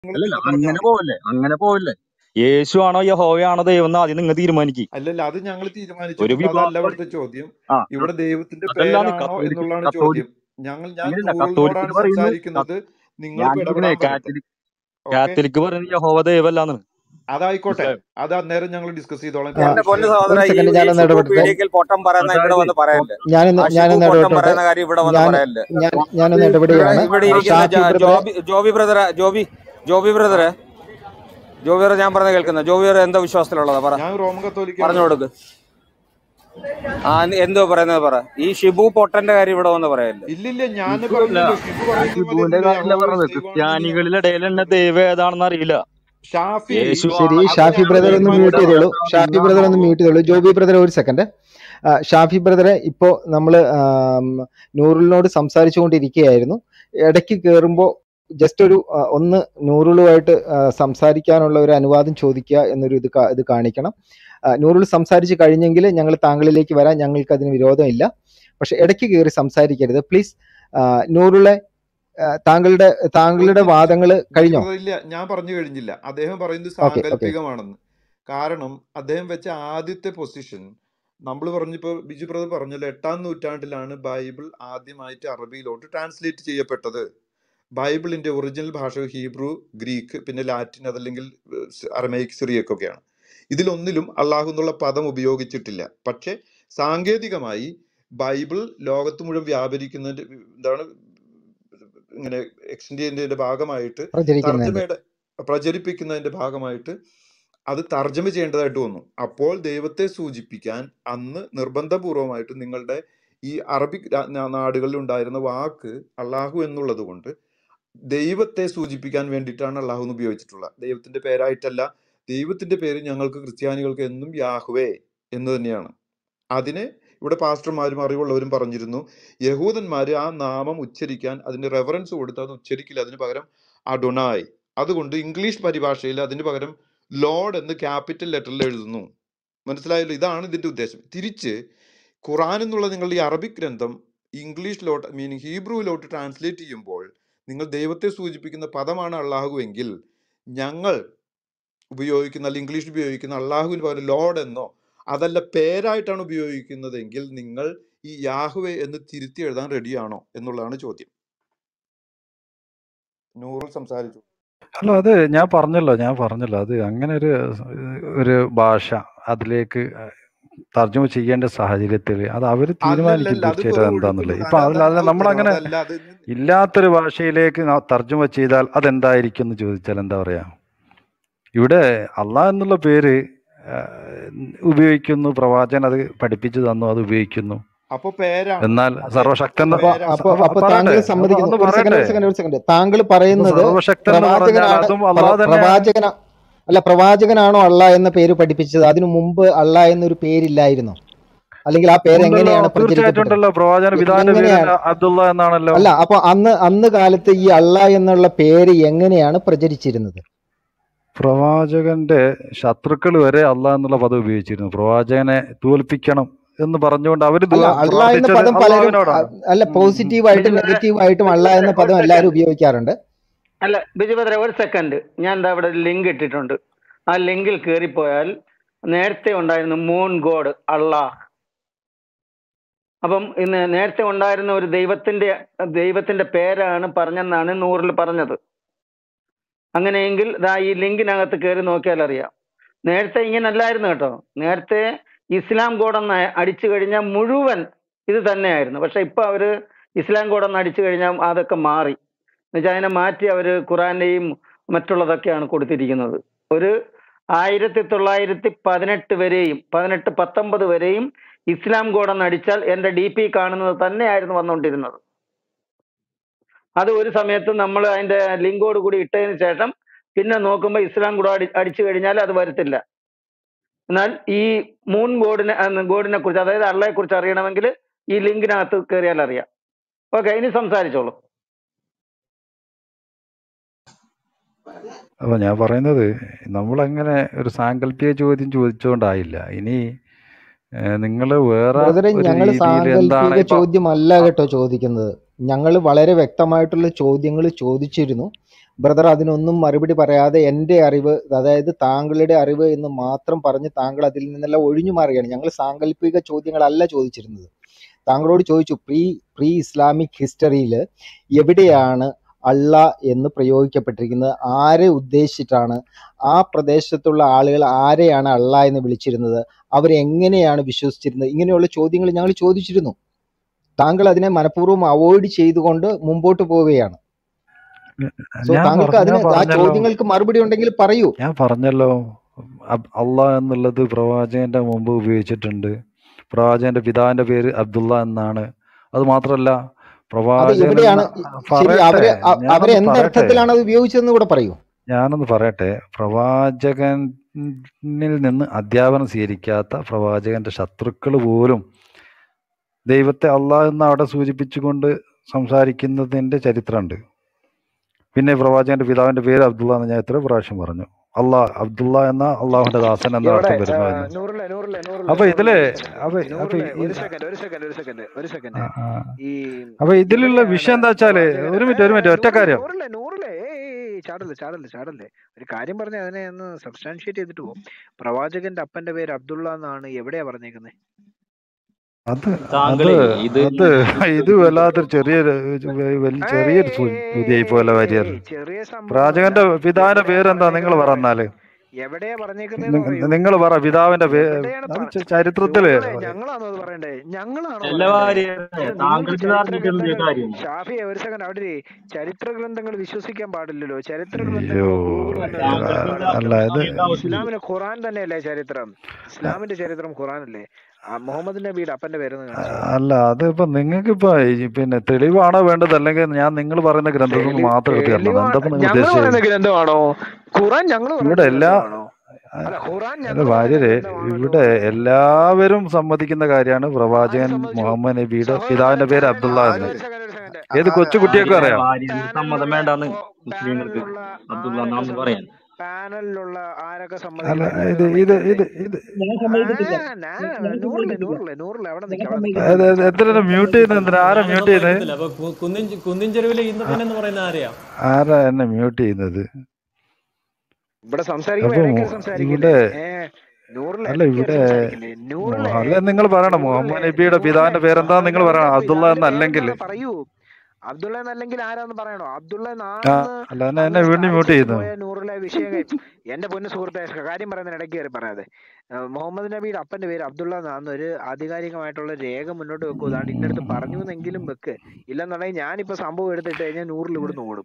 നിങ്ങൾ അല്ലല്ല നിങ്ങൾ പറഞ്ഞാൽ അങ്ങനെ മതി പോവല്ലേ അങ്ങനെ പോവല്ലേ യേശു ആണോ യഹോവയാണോ ദൈവം എന്ന് ആദ്യം നിങ്ങൾ തീരുമാനിക്കും അല്ലല്ല അത് ഞങ്ങൾ ഒരു തീരുമാനിച്ചിട്ടുണ്ട് അതല്ല വിഭാഗം ഇവിടുത്തെ ചോദ്യം ആ ഇവിടെ ദൈവത്തിന്റെ അതല്ലാന്ന് പേരാണോ കത്തോലിക്ക എന്നുള്ളതാണ് കത്തോലിക്ക ചോദ്യം ഞങ്ങൾ ഞാൻ അങ്ങനെയല്ല നൂറലിനോടാണ് കത്തോലിക്കൽ പറയുന്നത് സംസാരിക്കുന്നത് നിങ്ങൾ ഞാൻ ഇപ്പൊ പറഞ്ഞേ ഇടപെടാൻ വരട്ടെ കാത്തലിക് ഓക്കെ കാത്തലിക് പറയുന്നത് യഹോവ ദൈവമല്ലാന്ന് അതായിക്കോട്ടെ മനസ്സിലായോ അത് അന്നേരം ഞങ്ങൾ ഡിസ്കസ് ചെയ്തോളാം ആ, ഇപ്പൊ എന്റെ പൊന്നു ഒരു സഹോദര ഈ സെക്കൻഡ് ഈ ഞാനൊന്ന് ഷിബു ഇടപെടട്ടെ പീഡിയക്കൽ പൊട്ടം പറയുന്ന ഇവിടെ അതായത് വന്ന് പറയല്ലേ ഞാനൊന്ന് ആ ഷിബു ഞാനൊന്ന് പൊട്ടം ഇടപെട്ടോട്ടെ പറയുന്ന കാര്യം ഇവിടെ വന്ന് ഞാൻ പറയല്ലേ ഞാൻ ഞാനൊന്ന് ഇവിടെ ഇടപെടുകയാണ് ഇവിടെ ഇരിക്കുന്ന ഷാഫി ജ- ബ്രദറെ ജോബി ജോബി ബ്രദറെ ജോബി ജോബി ബ്രദറെ ജോബി ബ്രദർ ഞാൻ പറഞ്ഞ കേൾക്കുന്ന ജോബി ബ്രദർ എന്താ വിശ്വാസത്തിലുള്ളതാ പറ ഞാൻ റോമൻ കത്തോലിക്കാണ് പറഞ്ഞു കൊടുക്ക് ആ എന്തോ പറയുന്നത് പറ ഈ ഷിബു പൊട്ടന്റെ കാര്യം ഇവിടെ വന്ന് പറയല്ലേ ഇല്ലില്ല ഞാൻ ഷിബു അല്ല പറഞ്ഞല്ലോ ഷിബു പറയുന്നത് പോലെ ഷിബുവിന്റെ ഇല്ല കാര്യമല്ല യഹോവ പറഞ്ഞത് ദൈവമാണെന്ന് ഞാൻ ക്രിസ്ത്യാനികളുടെ ഇടയിൽ തന്നെ ദൈവം ഏതാണെന്ന് അറിയില്ല ഷാഫി യേശു ശരി അത് ഷാഫി ഞങ്ങൾ ബ്രദർ ഒന്ന് മ്യൂട്ട് തീരുമാനിച്ചതാണ് ചെയ്തോളൂ ഷാഫി ബ്രദർ ഒന്ന് മ്യൂട്ട് ചെയ്തോളൂ ജോബി ബ്രദർ ഒരു സെക്കൻഡ് ഷാഫി ബ്രദറെ ഇപ്പോ നമ്മൾ നൂറിലിനോട് സംസാരിച്ചുകൊണ്ടിരിക്കുകയായിരുന്നു ഇടയ്ക്ക് കയറുമ്പോൾ ജസ്റ്റ് ഒരു ആ, ഒന്ന് നൂറുളുമായിട്ട് ആ, സംസാരിക്കാനുള്ള ഒരു അനുവാദം ചോദിക്കുക എന്നൊരു ഇത് കാ- ഇത് കാണിക്കണം ആ, നൂറുൽ സംസാരിച്ച് കഴിഞ്ഞെങ്കിൽ ഞങ്ങൾ താങ്കളിലേക്ക് വരാൻ ഞങ്ങൾക്ക് അതിന് വിരോധമില്ല പക്ഷെ ഇടയ്ക്ക് കയറി സംസാരിക്കരുത് പ്ലീസ് നൂറുളെ ആ, താങ്കളുടെ താങ്കളുടെ ഒരു വാദങ്ങൾ ബിജു കഴിഞ്ഞോ ബ്രദർ ഇല്ല ഞാൻ പറഞ്ഞു കഴിഞ്ഞില്ല അദ്ദേഹം പറയുന്നത് ഓക്കെ ഓക്കെ സാങ്കല്പികമാണെന്ന് കാരണം അദ്ദേഹം വെച്ച ആദ്യത്തെ പൊസിഷൻ നമ്മൾ പറഞ്ഞപ്പോ ബിജു ബ്രദർ പറഞ്ഞല്ലോ എട്ടാം നൂറ്റാണ്ടിലാണ് ബൈബിൾ ആദ്യമായിട്ട് അറബിയിലോട്ട് ട്രാൻസ്ലേറ്റ് ചെയ്യപ്പെട്ടത് ബൈബിളിന്റെ ഒറിജിനൽ ഭാഷ ഹീബ്രു ഗ്രീക്ക് പിന്നെ ലാറ്റിൻ അതല്ലെങ്കിൽ അറമൈക് സിറിയക്ക് ഒക്കെയാണ് ഇതിലൊന്നിലും അള്ളാഹു എന്നുള്ള പദം ഉപയോഗിച്ചിട്ടില്ല പക്ഷെ സാങ്കേതികമായി ബൈബിൾ ലോകത്ത് മുഴുവൻ വ്യാപരിക്കുന്നതിന്റെ എന്താണ് ഇങ്ങനെ എക്സ്റ്റെൻഡ് ചെയ്യുന്നതിന്റെ ഭാഗമായിട്ട് പ്രചരിക്കുന്നതിന്റെ തർജ്ജമയുടെ പ്രചരിപ്പിക്കുന്നതിന്റെ ഭാഗമായിട്ട് അത് തർജ്ജമ ചെയ്യേണ്ടതായിട്ട് വന്നു അപ്പോൾ ദൈവത്തെ സൂചിപ്പിക്കാൻ അന്ന് നിർബന്ധപൂർവമായിട്ട് നിങ്ങളുടെ ഈ അറബിക് രാ- നാ- നാടുകളിൽ ഉണ്ടായിരുന്ന വാക്ക് അള്ളാഹു എന്നുള്ളത് കൊണ്ട് ദൈവത്തെ സൂചിപ്പിക്കാൻ വേണ്ടിയിട്ടാണ് അള്ളാഹു എന്ന് ഉപയോഗിച്ചിട്ടുള്ളത് ദൈവത്തിന്റെ പേരായിട്ടല്ല ദൈവത്തിന്റെ പേര് ഞങ്ങൾക്ക് ക്രിസ്ത്യാനികൾക്ക് എന്നും യാഹ്വേ എന്ന് തന്നെയാണ് അതിന് ഇവിടെ പാസ്റ്റർമാരും അറിവുള്ളവരും പറഞ്ഞിരുന്നു യഹൂദന്മാര് ആ നാമം ഉച്ചരിക്കാൻ അതിന് റെഫറൻസ് കൊടുത്ത് അത് ഉച്ചരിക്കില്ല അതിന് പകരം അഡൊണായ് അതുകൊണ്ട് ഇംഗ്ലീഷ് പരിഭാഷയിൽ അതിന് പകരം ലോഡ് എന്ന് ക്യാപിറ്റൽ ലെറ്ററിൽ എഴുതുന്നു മനസ്സിലായല്ലോ ഇതാണ് ഇതിന്റെ ഉദ്ദേശം തിരിച്ച് ഖുറാൻ എന്നുള്ള നിങ്ങളുടെ ഈ അറബിക് ഗ്രന്ഥം ഇംഗ്ലീഷിലോട്ട് മീനിങ് ഹീബ്രുവിലോട്ട് ട്രാൻസ്ലേറ്റ് ചെയ്യുമ്പോൾ നിങ്ങൾ ദൈവത്തെ സൂചിപ്പിക്കുന്ന പദമാണ് അള്ളാഹു എങ്കിൽ ഞങ്ങൾ ഉപയോഗിക്കുന്ന അല്ലെങ്കിൽ ഇംഗ്ലീഷിൽ ഉപയോഗിക്കുന്ന അള്ളാഹുവിന് പകരം ലോഡ് എന്നോ അതല്ല പേരായിട്ടാണ് ഉപയോഗിക്കുന്നതെങ്കിൽ നിങ്ങൾ ഈ യാഹുവെ എന്ന് തിരുത്തി എഴുതാൻ റെഡിയാണോ എന്നുള്ളതാണ് ചോദ്യം നൂറിൽ സംസാരിച്ചു അല്ല അത് ഞാൻ പറഞ്ഞല്ലോ ഞാൻ പറഞ്ഞല്ലോ അത് അങ്ങനെ ഒരു ഒരു ഭാഷ അതിലേക്ക് തർജ്ജമ ചെയ്യേണ്ട സാഹചര്യത്തിൽ അത് അവർ തീരുമാനിക്കും അല്ലല്ല അത് തീർച്ചയായിട്ടും വെറും എന്താന്നുള്ളത് ഒഴുക്ക് ഇപ്പൊ അത് അതല്ല അതല്ല നമ്മളങ്ങനെ ഉത്തരം അതല്ല അത് ഇല്ലാത്തൊരു ഭാഷയിലേക്ക് ന- തർജ്ജമ ചെയ്താൽ അതെന്തായിരിക്കും എന്ന് ചോദിച്ചാൽ എന്താ പറയാ ഇവിടെ അള്ളാഹ് എന്നുള്ള പേര് ആ, ഉപയോഗിക്കുന്നു പ്രവാചകൻ അത് പഠിപ്പിച്ചു തന്നു അത് ഉപയോഗിക്കുന്നു അപ്പൊ പേരാണ് എന്നാൽ അതെ സർവശക്തൻ അപ്പൊ അപ്പൊ പേരാണ് അപ്പൊ അപ്പൊ അപ്പൊ പറയട്ടെ താങ്കൾ ഒന്ന് സമ്മതിക്കുന്നു ഒന്ന് ഒരു സെക്കൻഡ് പറയട്ടെ ഒരു സെക്കൻഡ് ഒരു സെക്കൻഡ് താങ്കൾ അപ്പൊ പറയുന്നത് സർവശക്തൻ എന്ന് പറഞ്ഞാൽ പ്രവാചകനാണ് അതും പ്ര- അള്ളാഹ് തന്നെയാണ് പ്രവാചകന അല്ല പ്രവാചകനാണോ അള്ള എന്ന പേര് പഠിപ്പിച്ചത് അതിനു മുമ്പ് അള്ള എന്നൊരു പേരില്ലായിരുന്നോ അല്ലെങ്കിൽ ആ പേര് ഉണ്ടല്ലോ എങ്ങനെയാണ് തീർച്ചയായിട്ടും പ്രചരിക്കപ്പെട്ടത് ഉണ്ടല്ലോ പ്രവാചകൻ എ- പിതാവിന്റെ പേര് എങ്ങനെയാണ് അബ്ദുള്ള എന്നാണല്ലോ അല്ല അപ്പൊ അന്ന് അന്ന് കാലത്ത് ഈ അള്ള എന്നുള്ള പേര് എങ്ങനെയാണ് പ്രചരിച്ചിരുന്നത് പ്രവാചകന്റെ ശത്രുക്കൾ വരെ അള്ളാഹ് എന്നുള്ള പദം ഉപയോഗിച്ചിരുന്നു പ്രവാചകനെ തോൽപ്പിക്കണം എന്ന് പറഞ്ഞുകൊണ്ട് അവര് അല്ല ദുആ അള്ള എന്ന പ്രാർത്ഥിച്ചത് പദം പലരും അള്ളാഹുവിനോടാണ് അ- അല്ല ഉം, ഉം. പോസിറ്റീവായിട്ടും ബിജു ബ്രദറെ നെഗറ്റീവായിട്ടും അള്ള ഒരു എന്ന ഒരു പദം എല്ലാവരും സെക്കൻഡ് ഉപയോഗിക്കാറുണ്ട് അല്ല ബിജു ബ്രദറെ ഒരു സെക്കൻഡ് ഞാൻ എന്താ ഇവിടെ ഒരു ലിങ്ക് ഇട്ടിട്ടുണ്ട് ആ ലിങ്കിൽ കയറിപ്പോയാൽ നേരത്തെ ഉണ്ടായിരുന്ന മൂൺ ഗോഡ് അള്ളാഹ് അപ്പം ഇന്ന് നേരത്തെ ഉണ്ടായിരുന്ന ഒരു ദൈവത്തിന്റെ ദൈവത്തിന്റെ പേരാണ് പറഞ്ഞെന്നാണ് നൂറിൽ പറഞ്ഞത് അങ്ങനെയെങ്കിൽ ദാ ഈ ലിങ്കിനകത്ത് കയറി നോക്കിയാൽ അറിയാം നേരത്തെ ഇങ്ങനെ അല്ലായിരുന്നു കേട്ടോ നേരത്തെ ഇസ്ലാം കോഡെന്ന് അടിച്ചു കഴിഞ്ഞാൽ മുഴുവൻ ഇത് തന്നെയായിരുന്നു പക്ഷെ ഇപ്പൊ അവര് ഇസ്ലാം കോഡെന്ന് അടിച്ചു കഴിഞ്ഞാൽ അതൊക്കെ മാറി എന്നുവെച്ചാൽ അതിനെ മാറ്റി അവര് ഖുറാന്റെയും മറ്റുള്ളതൊക്കെയാണ് കൊടുത്തിരിക്കുന്നത് ഒരു ആയിരത്തി തൊള്ളായിരത്തി പതിനെട്ട് വരെയും പതിനെട്ട് പത്തൊമ്പത് വരെയും ഇസ്ലാം കോഡെന്ന് അടിച്ചാൽ എന്റെ ഡി പി കാണുന്നത് തന്നെയായിരുന്നു വന്നുകൊണ്ടിരുന്നത് അത് ഒരു സമയത്ത് നമ്മൾ അതിന്റെ ലിങ്കോട് കൂടി ഇട്ടതിന് ശേഷം പിന്നെ നോക്കുമ്പോൾ ഇസ്ലാം കൂടെ അടി അടിച്ചു കഴിഞ്ഞാൽ അത് വരത്തില്ല എന്നാൽ ഈ മൂൺ ഗോഡിനെ ഗോഡിനെ കുറിച്ച് അതായത് അള്ളയെ കുറിച്ച് അറിയണമെങ്കിൽ ഈ ലിങ്കിനകത്ത് കയറിയാൽ അറിയാം ഓക്കെ ഇനി സംസാരിച്ചോളൂ അപ്പൊ ഞാൻ പറയുന്നത് നമ്മളങ്ങനെ ഒരു സാങ്കല്പിക ചോദ്യം ചോദിച്ചുകൊണ്ടായില്ല ഇനി നിങ്ങൾ വേറെ ബ്രദറെ ഒരു ഞങ്ങൾ രീതിയിൽ എന്താണ് സാങ്കല്പിക ഇപ്പൊ ചോദ്യമല്ല കേട്ടോ ചോദിക്കുന്നത് ഞങ്ങൾ വളരെ വ്യക്തമായിട്ടുള്ള ചോദ്യങ്ങൾ ചോദിച്ചിരുന്നു ബ്രദർ അതിനൊന്നും മറുപടി പറയാതെ എൻ്റെ അറിവ് അതായത് താങ്കളുടെ അറിവ് എന്ന് മാത്രം പറഞ്ഞ് താങ്കൾ അതിൽ നിന്നെല്ലാം ഒഴിഞ്ഞു മാറുകയാണ് ഞങ്ങൾ സാങ്കല്പിക ചോദ്യങ്ങളല്ല ചോദിച്ചിരുന്നത് താങ്കളോട് ചോദിച്ചു പ്രീ പ്രീ ഇസ്ലാമിക് ഹിസ്റ്ററിയിൽ എവിടെയാണ് അള്ള എന്ന് പ്രയോഗിക്കപ്പെട്ടിരിക്കുന്നത് ആരെ ഉദ്ദേശിച്ചിട്ടാണ് ആ പ്രദേശത്തുള്ള ആളുകൾ ആരെയാണ് അള്ള എന്ന് വിളിച്ചിരുന്നത് അവരെങ്ങനെയാണ് വിശ്വസിച്ചിരുന്നത് ഇങ്ങനെയുള്ള ചോദ്യങ്ങൾ ഞങ്ങൾ ചോദിച്ചിരുന്നു താങ്കൾ അതിനെ മനഃപൂർവ്വം അവോയ്ഡ് ചെയ്തുകൊണ്ട് മുമ്പോട്ട് പോവുകയാണ് സോ ഞാൻ താങ്കൾക്ക് പറഞ്ഞ അതിന് ആ പറഞ്ഞല്ലോ ചോദ്യങ്ങൾക്ക് മറുപടി ഉണ്ടെങ്കിൽ പറയൂ ഞാൻ പറഞ്ഞല്ലോ അബ്- അള്ളാഹ് എന്നുള്ളത് പ്രവാചകന്റെ മുമ്പ് ഉപയോഗിച്ചിട്ടുണ്ട് പ്രവാചകന്റെ പിതാവിന്റെ പേര് അബ്ദുള്ള എന്നാണ് അത് മാത്രമല്ല അത് പ്രവാചകൻ എന്ന എവിടെയാണ് ശരി പറയട്ടെ അവരെ അ- അവരെ ഞാനൊന്ന് പറയട്ടെ എന്തർത്ഥത്തിലാണ് അത് ഉപയോഗിച്ചതെന്ന് കൂടെ പറയൂ ഞാനൊന്ന് പറയട്ടെ പ്രവാചകനിൽ നിന്ന് അധ്യാപനം സ്വീകരിക്കാത്ത പ്രവാചകന്റെ ശത്രുക്കൾ പോലും ദൈവത്തെ അള്ളാഹ് എന്ന് അവിടെ സൂചിപ്പിച്ചുകൊണ്ട് സംസാരിക്കുന്നതിന്റെ ചരിത്രമുണ്ട് പിന്നെ പ്രവാചകന്റെ പിതാവിന്റെ പേര് അബ്ദുള്ള എന്ന് ഞാൻ എത്ര പ്രാവശ്യം പറഞ്ഞു അള്ളാഹ് അബ്ദുള്ള എന്ന അള്ളാഹുന്റെ ദാസൻ എന്ന ഇവിടെ അർത്ഥം വരുന്നു എന്ന് നൂറിലെ നൂറിലെ നൂറിലെ അപ്പൊ ഇതില് നൂറിലെ അപ്പൊ അപ്പൊ നൂറിലെ ഈ ഒരു സെക്കൻഡ് ഒരു സെക്കൻഡ് ഒരു സെക്കൻഡ് ഒരു ആ, സെക്കൻഡ് ആ. ഈ അപ്പൊ ഇതിലുള്ള എവിടെയാണ് വിഷയം എന്താ വെച്ചാല് പ്രവാചകൻ ഒരു ഏ മിനിറ്റ് ഒരു മിനിറ്റ് ഒറ്റ നൂറിലെ കാര്യം നൂറിലെ നൂറിലെ ഏയ് ചാടല്ലേ ചാടല്ലേ ചാടല്ലേ ഒരു കാര്യം പറഞ്ഞ അതിനെ ഒന്ന് സബ്സ്റ്റാൻഷിയേറ്റ് ചെയ്തിട്ട് പോകും പ്രവാചകന്റെ അപ്പന്റെ പേര് അബ്ദുള്ള എന്നാണ് എവിടെയാ പറഞ്ഞേക്കുന്നത് അത് അത് താങ്കളെ ഇത് അത് ഇത് വല്ലാത്തൊരു ചെറിയൊരു വലിയ ചെറിയൊരു പുതിയ പോലെ വരികയാണ് ഏയ് ചെറിയ സംഭവമല്ല പ്രവാചകന്റെ പിതാവിന്റെ എവിടെയാ പേരെന്താ നിങ്ങൾ പറഞ്ഞേക്കുന്നത് പറ പറഞ്ഞാല് എവിടെയാ പറഞ്ഞേക്കുന്നതെന്ന് പറയൂ നിങ്ങൾ പറ പിതാവിന്റെ പേ എവിടെയാണ് അത് പറ ച- ചരിത്രത്തില് നൂറിലെ ഞങ്ങളാണോ അത് പറയണ്ടേ ഞങ്ങളാണോ എല്ലാ പറയണ്ടേ കാര്യം ഇത് നിങ്ങൾക്ക് താങ്കൾക്ക് ചരിത്ര അറിഞ്ഞിട്ട് എന്ത് ഗ്രന്ഥങ്ങൾ കാര്യം ഷാഫി ഒരു സെക്കൻഡ് അവിടെ ഇരി. ചരിത്ര ഗ്രന്ഥങ്ങൾ വിശ്വസിക്കാൻ പാടില്ലല്ലോ ചരിത്ര അയ്യോ ഗ്രന്ഥങ്ങൾ ഊഹം തന്നെ താങ്കൾക്ക് വിശ്വസിക്കാൻ അല്ല പാടില്ല ഇത് അറിയേണ്ട ആവശ്യമില്ല ഇസ്ലാമിന് ഖുറാൻ തന്നെയല്ലേ ചരിത്രം ഇസ്ലാമിന്റെ ചരിത്രം ഖുറാനല്ലേ ആ മുഹമ്മദ് നബിയുടെ അപ്പന്റെ പേരെന്ന് കാണിച്ചു അല്ല അത് ഇപ്പൊ നിങ്ങൾക്ക് ഇപ്പൊ പിന്നെ തെളിവാണോ വേണ്ടത് അല്ലെങ്കിൽ ഞാൻ നിങ്ങൾ പറയുന്ന ഗ്രന്ഥത്തിൽ നിന്ന് തെളി മാത്രം എടുത്ത് തരണം തെളിവാണ് എന്താ നിങ്ങൾ ഞങ്ങൾ ഉദ്ദേശിച്ചത് പറയുന്ന ഗ്രന്ഥമാണോ ഖുറാൻ ഞങ്ങൾ ഇവിടെ പറയുന്ന എല്ലാ ഗ്രന്ഥമാണോ അല്ല ഖുറാൻ അല്ല ഞങ്ങൾ പറയുന്ന ഭാര്യരെ ഗ്രന്ഥമാണല്ലോ ഇവിടെ എല്ലാവരും സമ്മതിക്കുന്ന കാര്യമാണ് ആര് പ്രവാചകൻ സമ്മതിച്ചു മുഹമ്മദ് നബിയുടെ സഹോദരൻ പിതാവിന്റെ പേര് ഞാൻ അബ്ദുള്ള ഒരു എന്ന് ഒരു സെക്കൻഡ് ഒരു സെക്കൻഡ് ഏത് കൊച്ചു കുട്ടിയൊക്കെ ഭാര്യ അറിയാം ഭാര്യന്റെ സമ്മതം പാനലിലുള്ള വേണ്ടാന്ന് ഓ, മുസ്ലിങ്ങൾക്ക് പാനലിലുള്ള അബ്ദുള്ള ആരൊക്കെ നാം സമ്മതി പറയാൻ പാനലിലുള്ള ആരൊക്കെ അല്ല സമ്മതിക്കണം ഇത് നിങ്ങൾക്ക് ഇത് സമ്മതിക്കണ്ടേ ഇത് ഇത് ഞാൻ ആ സമ്മതിക്കത്തില്ല നാ ഞാൻ നൂറില് സമ്മതിക്കത്തില്ല നൂറില് നൂറില് അവിടെ നിക്ക് ഞാൻ അവിടെ നിക്ക് സമ്മതിക്കത്തില്ല അവിടെ ഇത് നിക്ക് എത്ര മ്യൂട്ട് ചെയ്യുന്നത് എന്തിനാ ആരാ ഞാനും മ്യൂട്ട് ചെയ്യുന്നത് സമ്മതിക്കത്തില്ല അപ്പൊ കു- കുന്നിൻ കുന്നിൻ ചെരുവിലെ ഈന്തപ്പന എന്ന് പറയുന്ന ആരെയാ ആരാ എന്നെ മ്യൂട്ട് ചെയ്യുന്നത് ഇവിടെ സംസാരിക്കുമ്പോ അപ്പൊ ഇടയ്ക്ക് മു- സംസാരിക്കില്ലേ ഇവിടെ ഏ നൂറില് അല്ല ഇടയ്ക്ക് ഇവിടെ സംസാരിക്കില്ലേ നൂറിലെ മു- അല്ല നിങ്ങൾ പറയണം നൂറിലെ മുഹമ്മദ് നബിയുടെ നൂറിലെ പിതാവിന്റെ പേരെന്താ നിങ്ങൾ പറയണം മുഹമ്മദിന്റെ അബ്ദുള്ള പിതാവിന്റെ എന്നല്ലെങ്കിൽ പേരെന്താന്ന് പറയൂ അബ്ദുള്ള എന്നല്ലെങ്കിൽ ആരാന്ന് പറയണോ അബ്ദുള്ള ആ എന്നാണെന്ന് അല്ല എന്നെ എന്നെ അങ്ങനെ വീണ്ടും മ്യൂട്ട് സ്ഥാപിച്ചിട്ട് ചെയ്യുന്നു പോയ നൂറിലെ വിഷയം കഴി- എന്റെ പൊന്ന് സുഹൃത്തെ കാര്യം പറയുന്നതിന് ഇടയ്ക്ക് കയറി പറയാതെ ഏഹ് മുഹമ്മദ് നബിയുടെ അപ്പന്റെ പേര് അബ്ദുള്ള എന്നാന്ന് ഒരു ആധികാരികമായിട്ടുള്ള രേഖ മുന്നോട്ട് വെക്കൂ അതാണ്ട് ഇന്ന അടുത്ത് പറഞ്ഞു എന്നെങ്കിലും വെക്ക് ഇല്ലെന്നുണ്ടെങ്കിൽ ഞാനിപ്പോ സംഭവം എടുത്തിട്ട് കഴിഞ്ഞാൽ നൂറിൽ ഇവിടുന്ന് ഓടും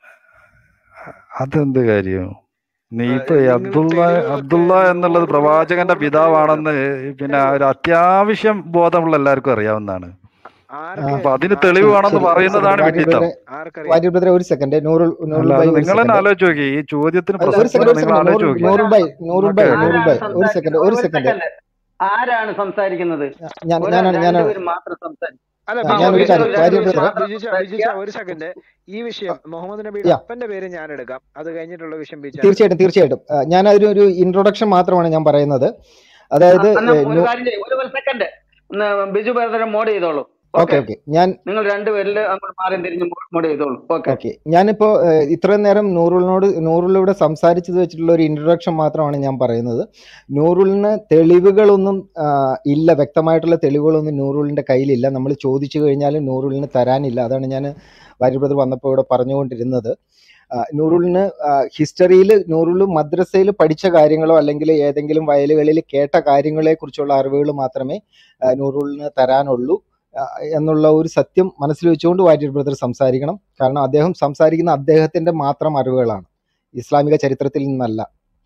അതെന്ത് കാര്യം നീ ഏഹ് ഇപ്പൊ ഈ നിങ്ങൾ അബ്ദുള്ള തെളിവ് വെക്ക് അബ്ദുള്ള എന്നുള്ളത് നൂറില് പ്രവാചകന്റെ നൂറില് തെളിവ് പിതാവാണെന്ന് പിന്നെ ഒരു അത്യാവശ്യം ബോധമുള്ള എല്ലാവർക്കും അറിയാവുന്നതാണ് ആ ആർക്ക് അപ്പൊ അതിന് ആർക്ക് തെളിവ് ശരി വേണമെന്ന് ശരി ഒരു സെക്കൻഡ് പറയുന്നതാണ് വാര്യ വിഡിത്തം ബ്രദറെ ആർക്കറിയാം വാര്യ ബ്രദറെ ഒരു സെക്കൻഡ് നൂറുൽ നൂറുൽ അല്ല ബൈ അത് ഒരു നിങ്ങൾ തന്നെ സെക്കൻഡ് ആലോചിച്ച് നോക്കി ഈ ചോദ്യത്തിന് അല്ല ഒരു പ്രസക്തി സെക്കൻഡ് ഒരു നിങ്ങൾ സെക്കൻഡ് ആലോചിച്ച് നൂറുൽ നോക്കി നൂറുൽ ബൈ നൂറുൽ ബൈ നിങ്ങൾക്ക് നൂറുൽ ആരാണ് ബൈ ഒരു സെക്കൻഡ് സംസാരിക്കുന്നത് ഒരു ഒരു സെക്കൻഡ് സെക്കൻഡ് ആരാണ് സംസാരിക്കുന്നത് ഞാൻ ഒരു ഞാനാണ് ഞാനാണ് രണ്ടുപേരും മാത്രം സംസാരിക്കും അല്ല ആ, ബിജു ഞാനൊരു ബിജു കാര്യം വാര്യ ബിജു ബ്രദറെ മാത്രം ബിജുച്ച ബിജുച്ച സംസാരിക്കുക ഒരു സെക്കൻഡ് ഈ വിഷയം മുഹമ്മദ് നബിയുടെ യാ അപ്പന്റെ പേര് ഞാൻ എടുക്കാം അത് കഴിഞ്ഞിട്ടുള്ള വിഷയം ബിജു തീർച്ചയായിട്ടും തീർച്ചയായിട്ടും ആ, ഞാൻ അതിനൊരു ഇൻട്രൊഡക്ഷൻ മാത്രമാണ് ഞാൻ പറയുന്നത് അതായത് അന്ന് ഏ, ഒരു നൂ- കാര്യം ചെയ്യും ഒരു സെക്കൻഡ് ബിജു ബ്രദറെ മോഡ് ചെയ്തോളൂ ഓക്കെ ഓക്കെ ഓക്കെ ഞാൻ നിങ്ങൾ രണ്ടുപേരിൽ അങ്ങോട്ട് മാറി തിരിഞ്ഞ് മോഡ് ചെയ്തോളൂ ഓക്കെ ഓക്കെ ഞാനിപ്പോ ഏഹ്, ഇത്രയും നേരം നൂറുലിനോട് നൂറുലിലൂടെ സംസാരിച്ചത് വെച്ചിട്ടുള്ള ഒരു ഇൻട്രൊഡക്ഷൻ മാത്രമാണ് ഞാൻ പറയുന്നത് നൂറുലിന് തെളിവുകളൊന്നും ആ, ഇല്ല വ്യക്തമായിട്ടുള്ള തെളിവുകളൊന്നും നൂറുലിന്റെ കയ്യിലില്ല നമ്മൾ ചോദിച്ചു കഴിഞ്ഞാലും നൂറുലിന് തരാനില്ല അതാണ് ഞാൻ വാര്യബ്രദർ വന്നപ്പോൾ ഇവിടെ പറഞ്ഞുകൊണ്ടിരുന്നത് ആ, നൂറുലിന് ഹിസ്റ്ററിയിൽ നൂറുൽ മദ്രസയിൽ പഠിച്ച കാര്യങ്ങളോ അല്ലെങ്കിൽ ഏതെങ്കിലും വയലുകളിൽ കേട്ട കാര്യങ്ങളെ കുറിച്ചുള്ള അറിവുകൾ മാത്രമേ ആ, നൂറുലിന് തരാനുള്ളൂ ആ, എന്നുള്ള ഒരു സത്യം മനസ്സിൽ വെച്ചുകൊണ്ട് വാര്യർ ബ്രദർ സംസാരിക്കണം കാരണം അദ്ദേഹം സംസാരിക്കുന്ന അദ്ദേഹത്തിന്റെ മാത്രം അറിവുകളാണ് ഇസ്ലാമിക ചരിത്രത്തിൽ നിന്നല്ല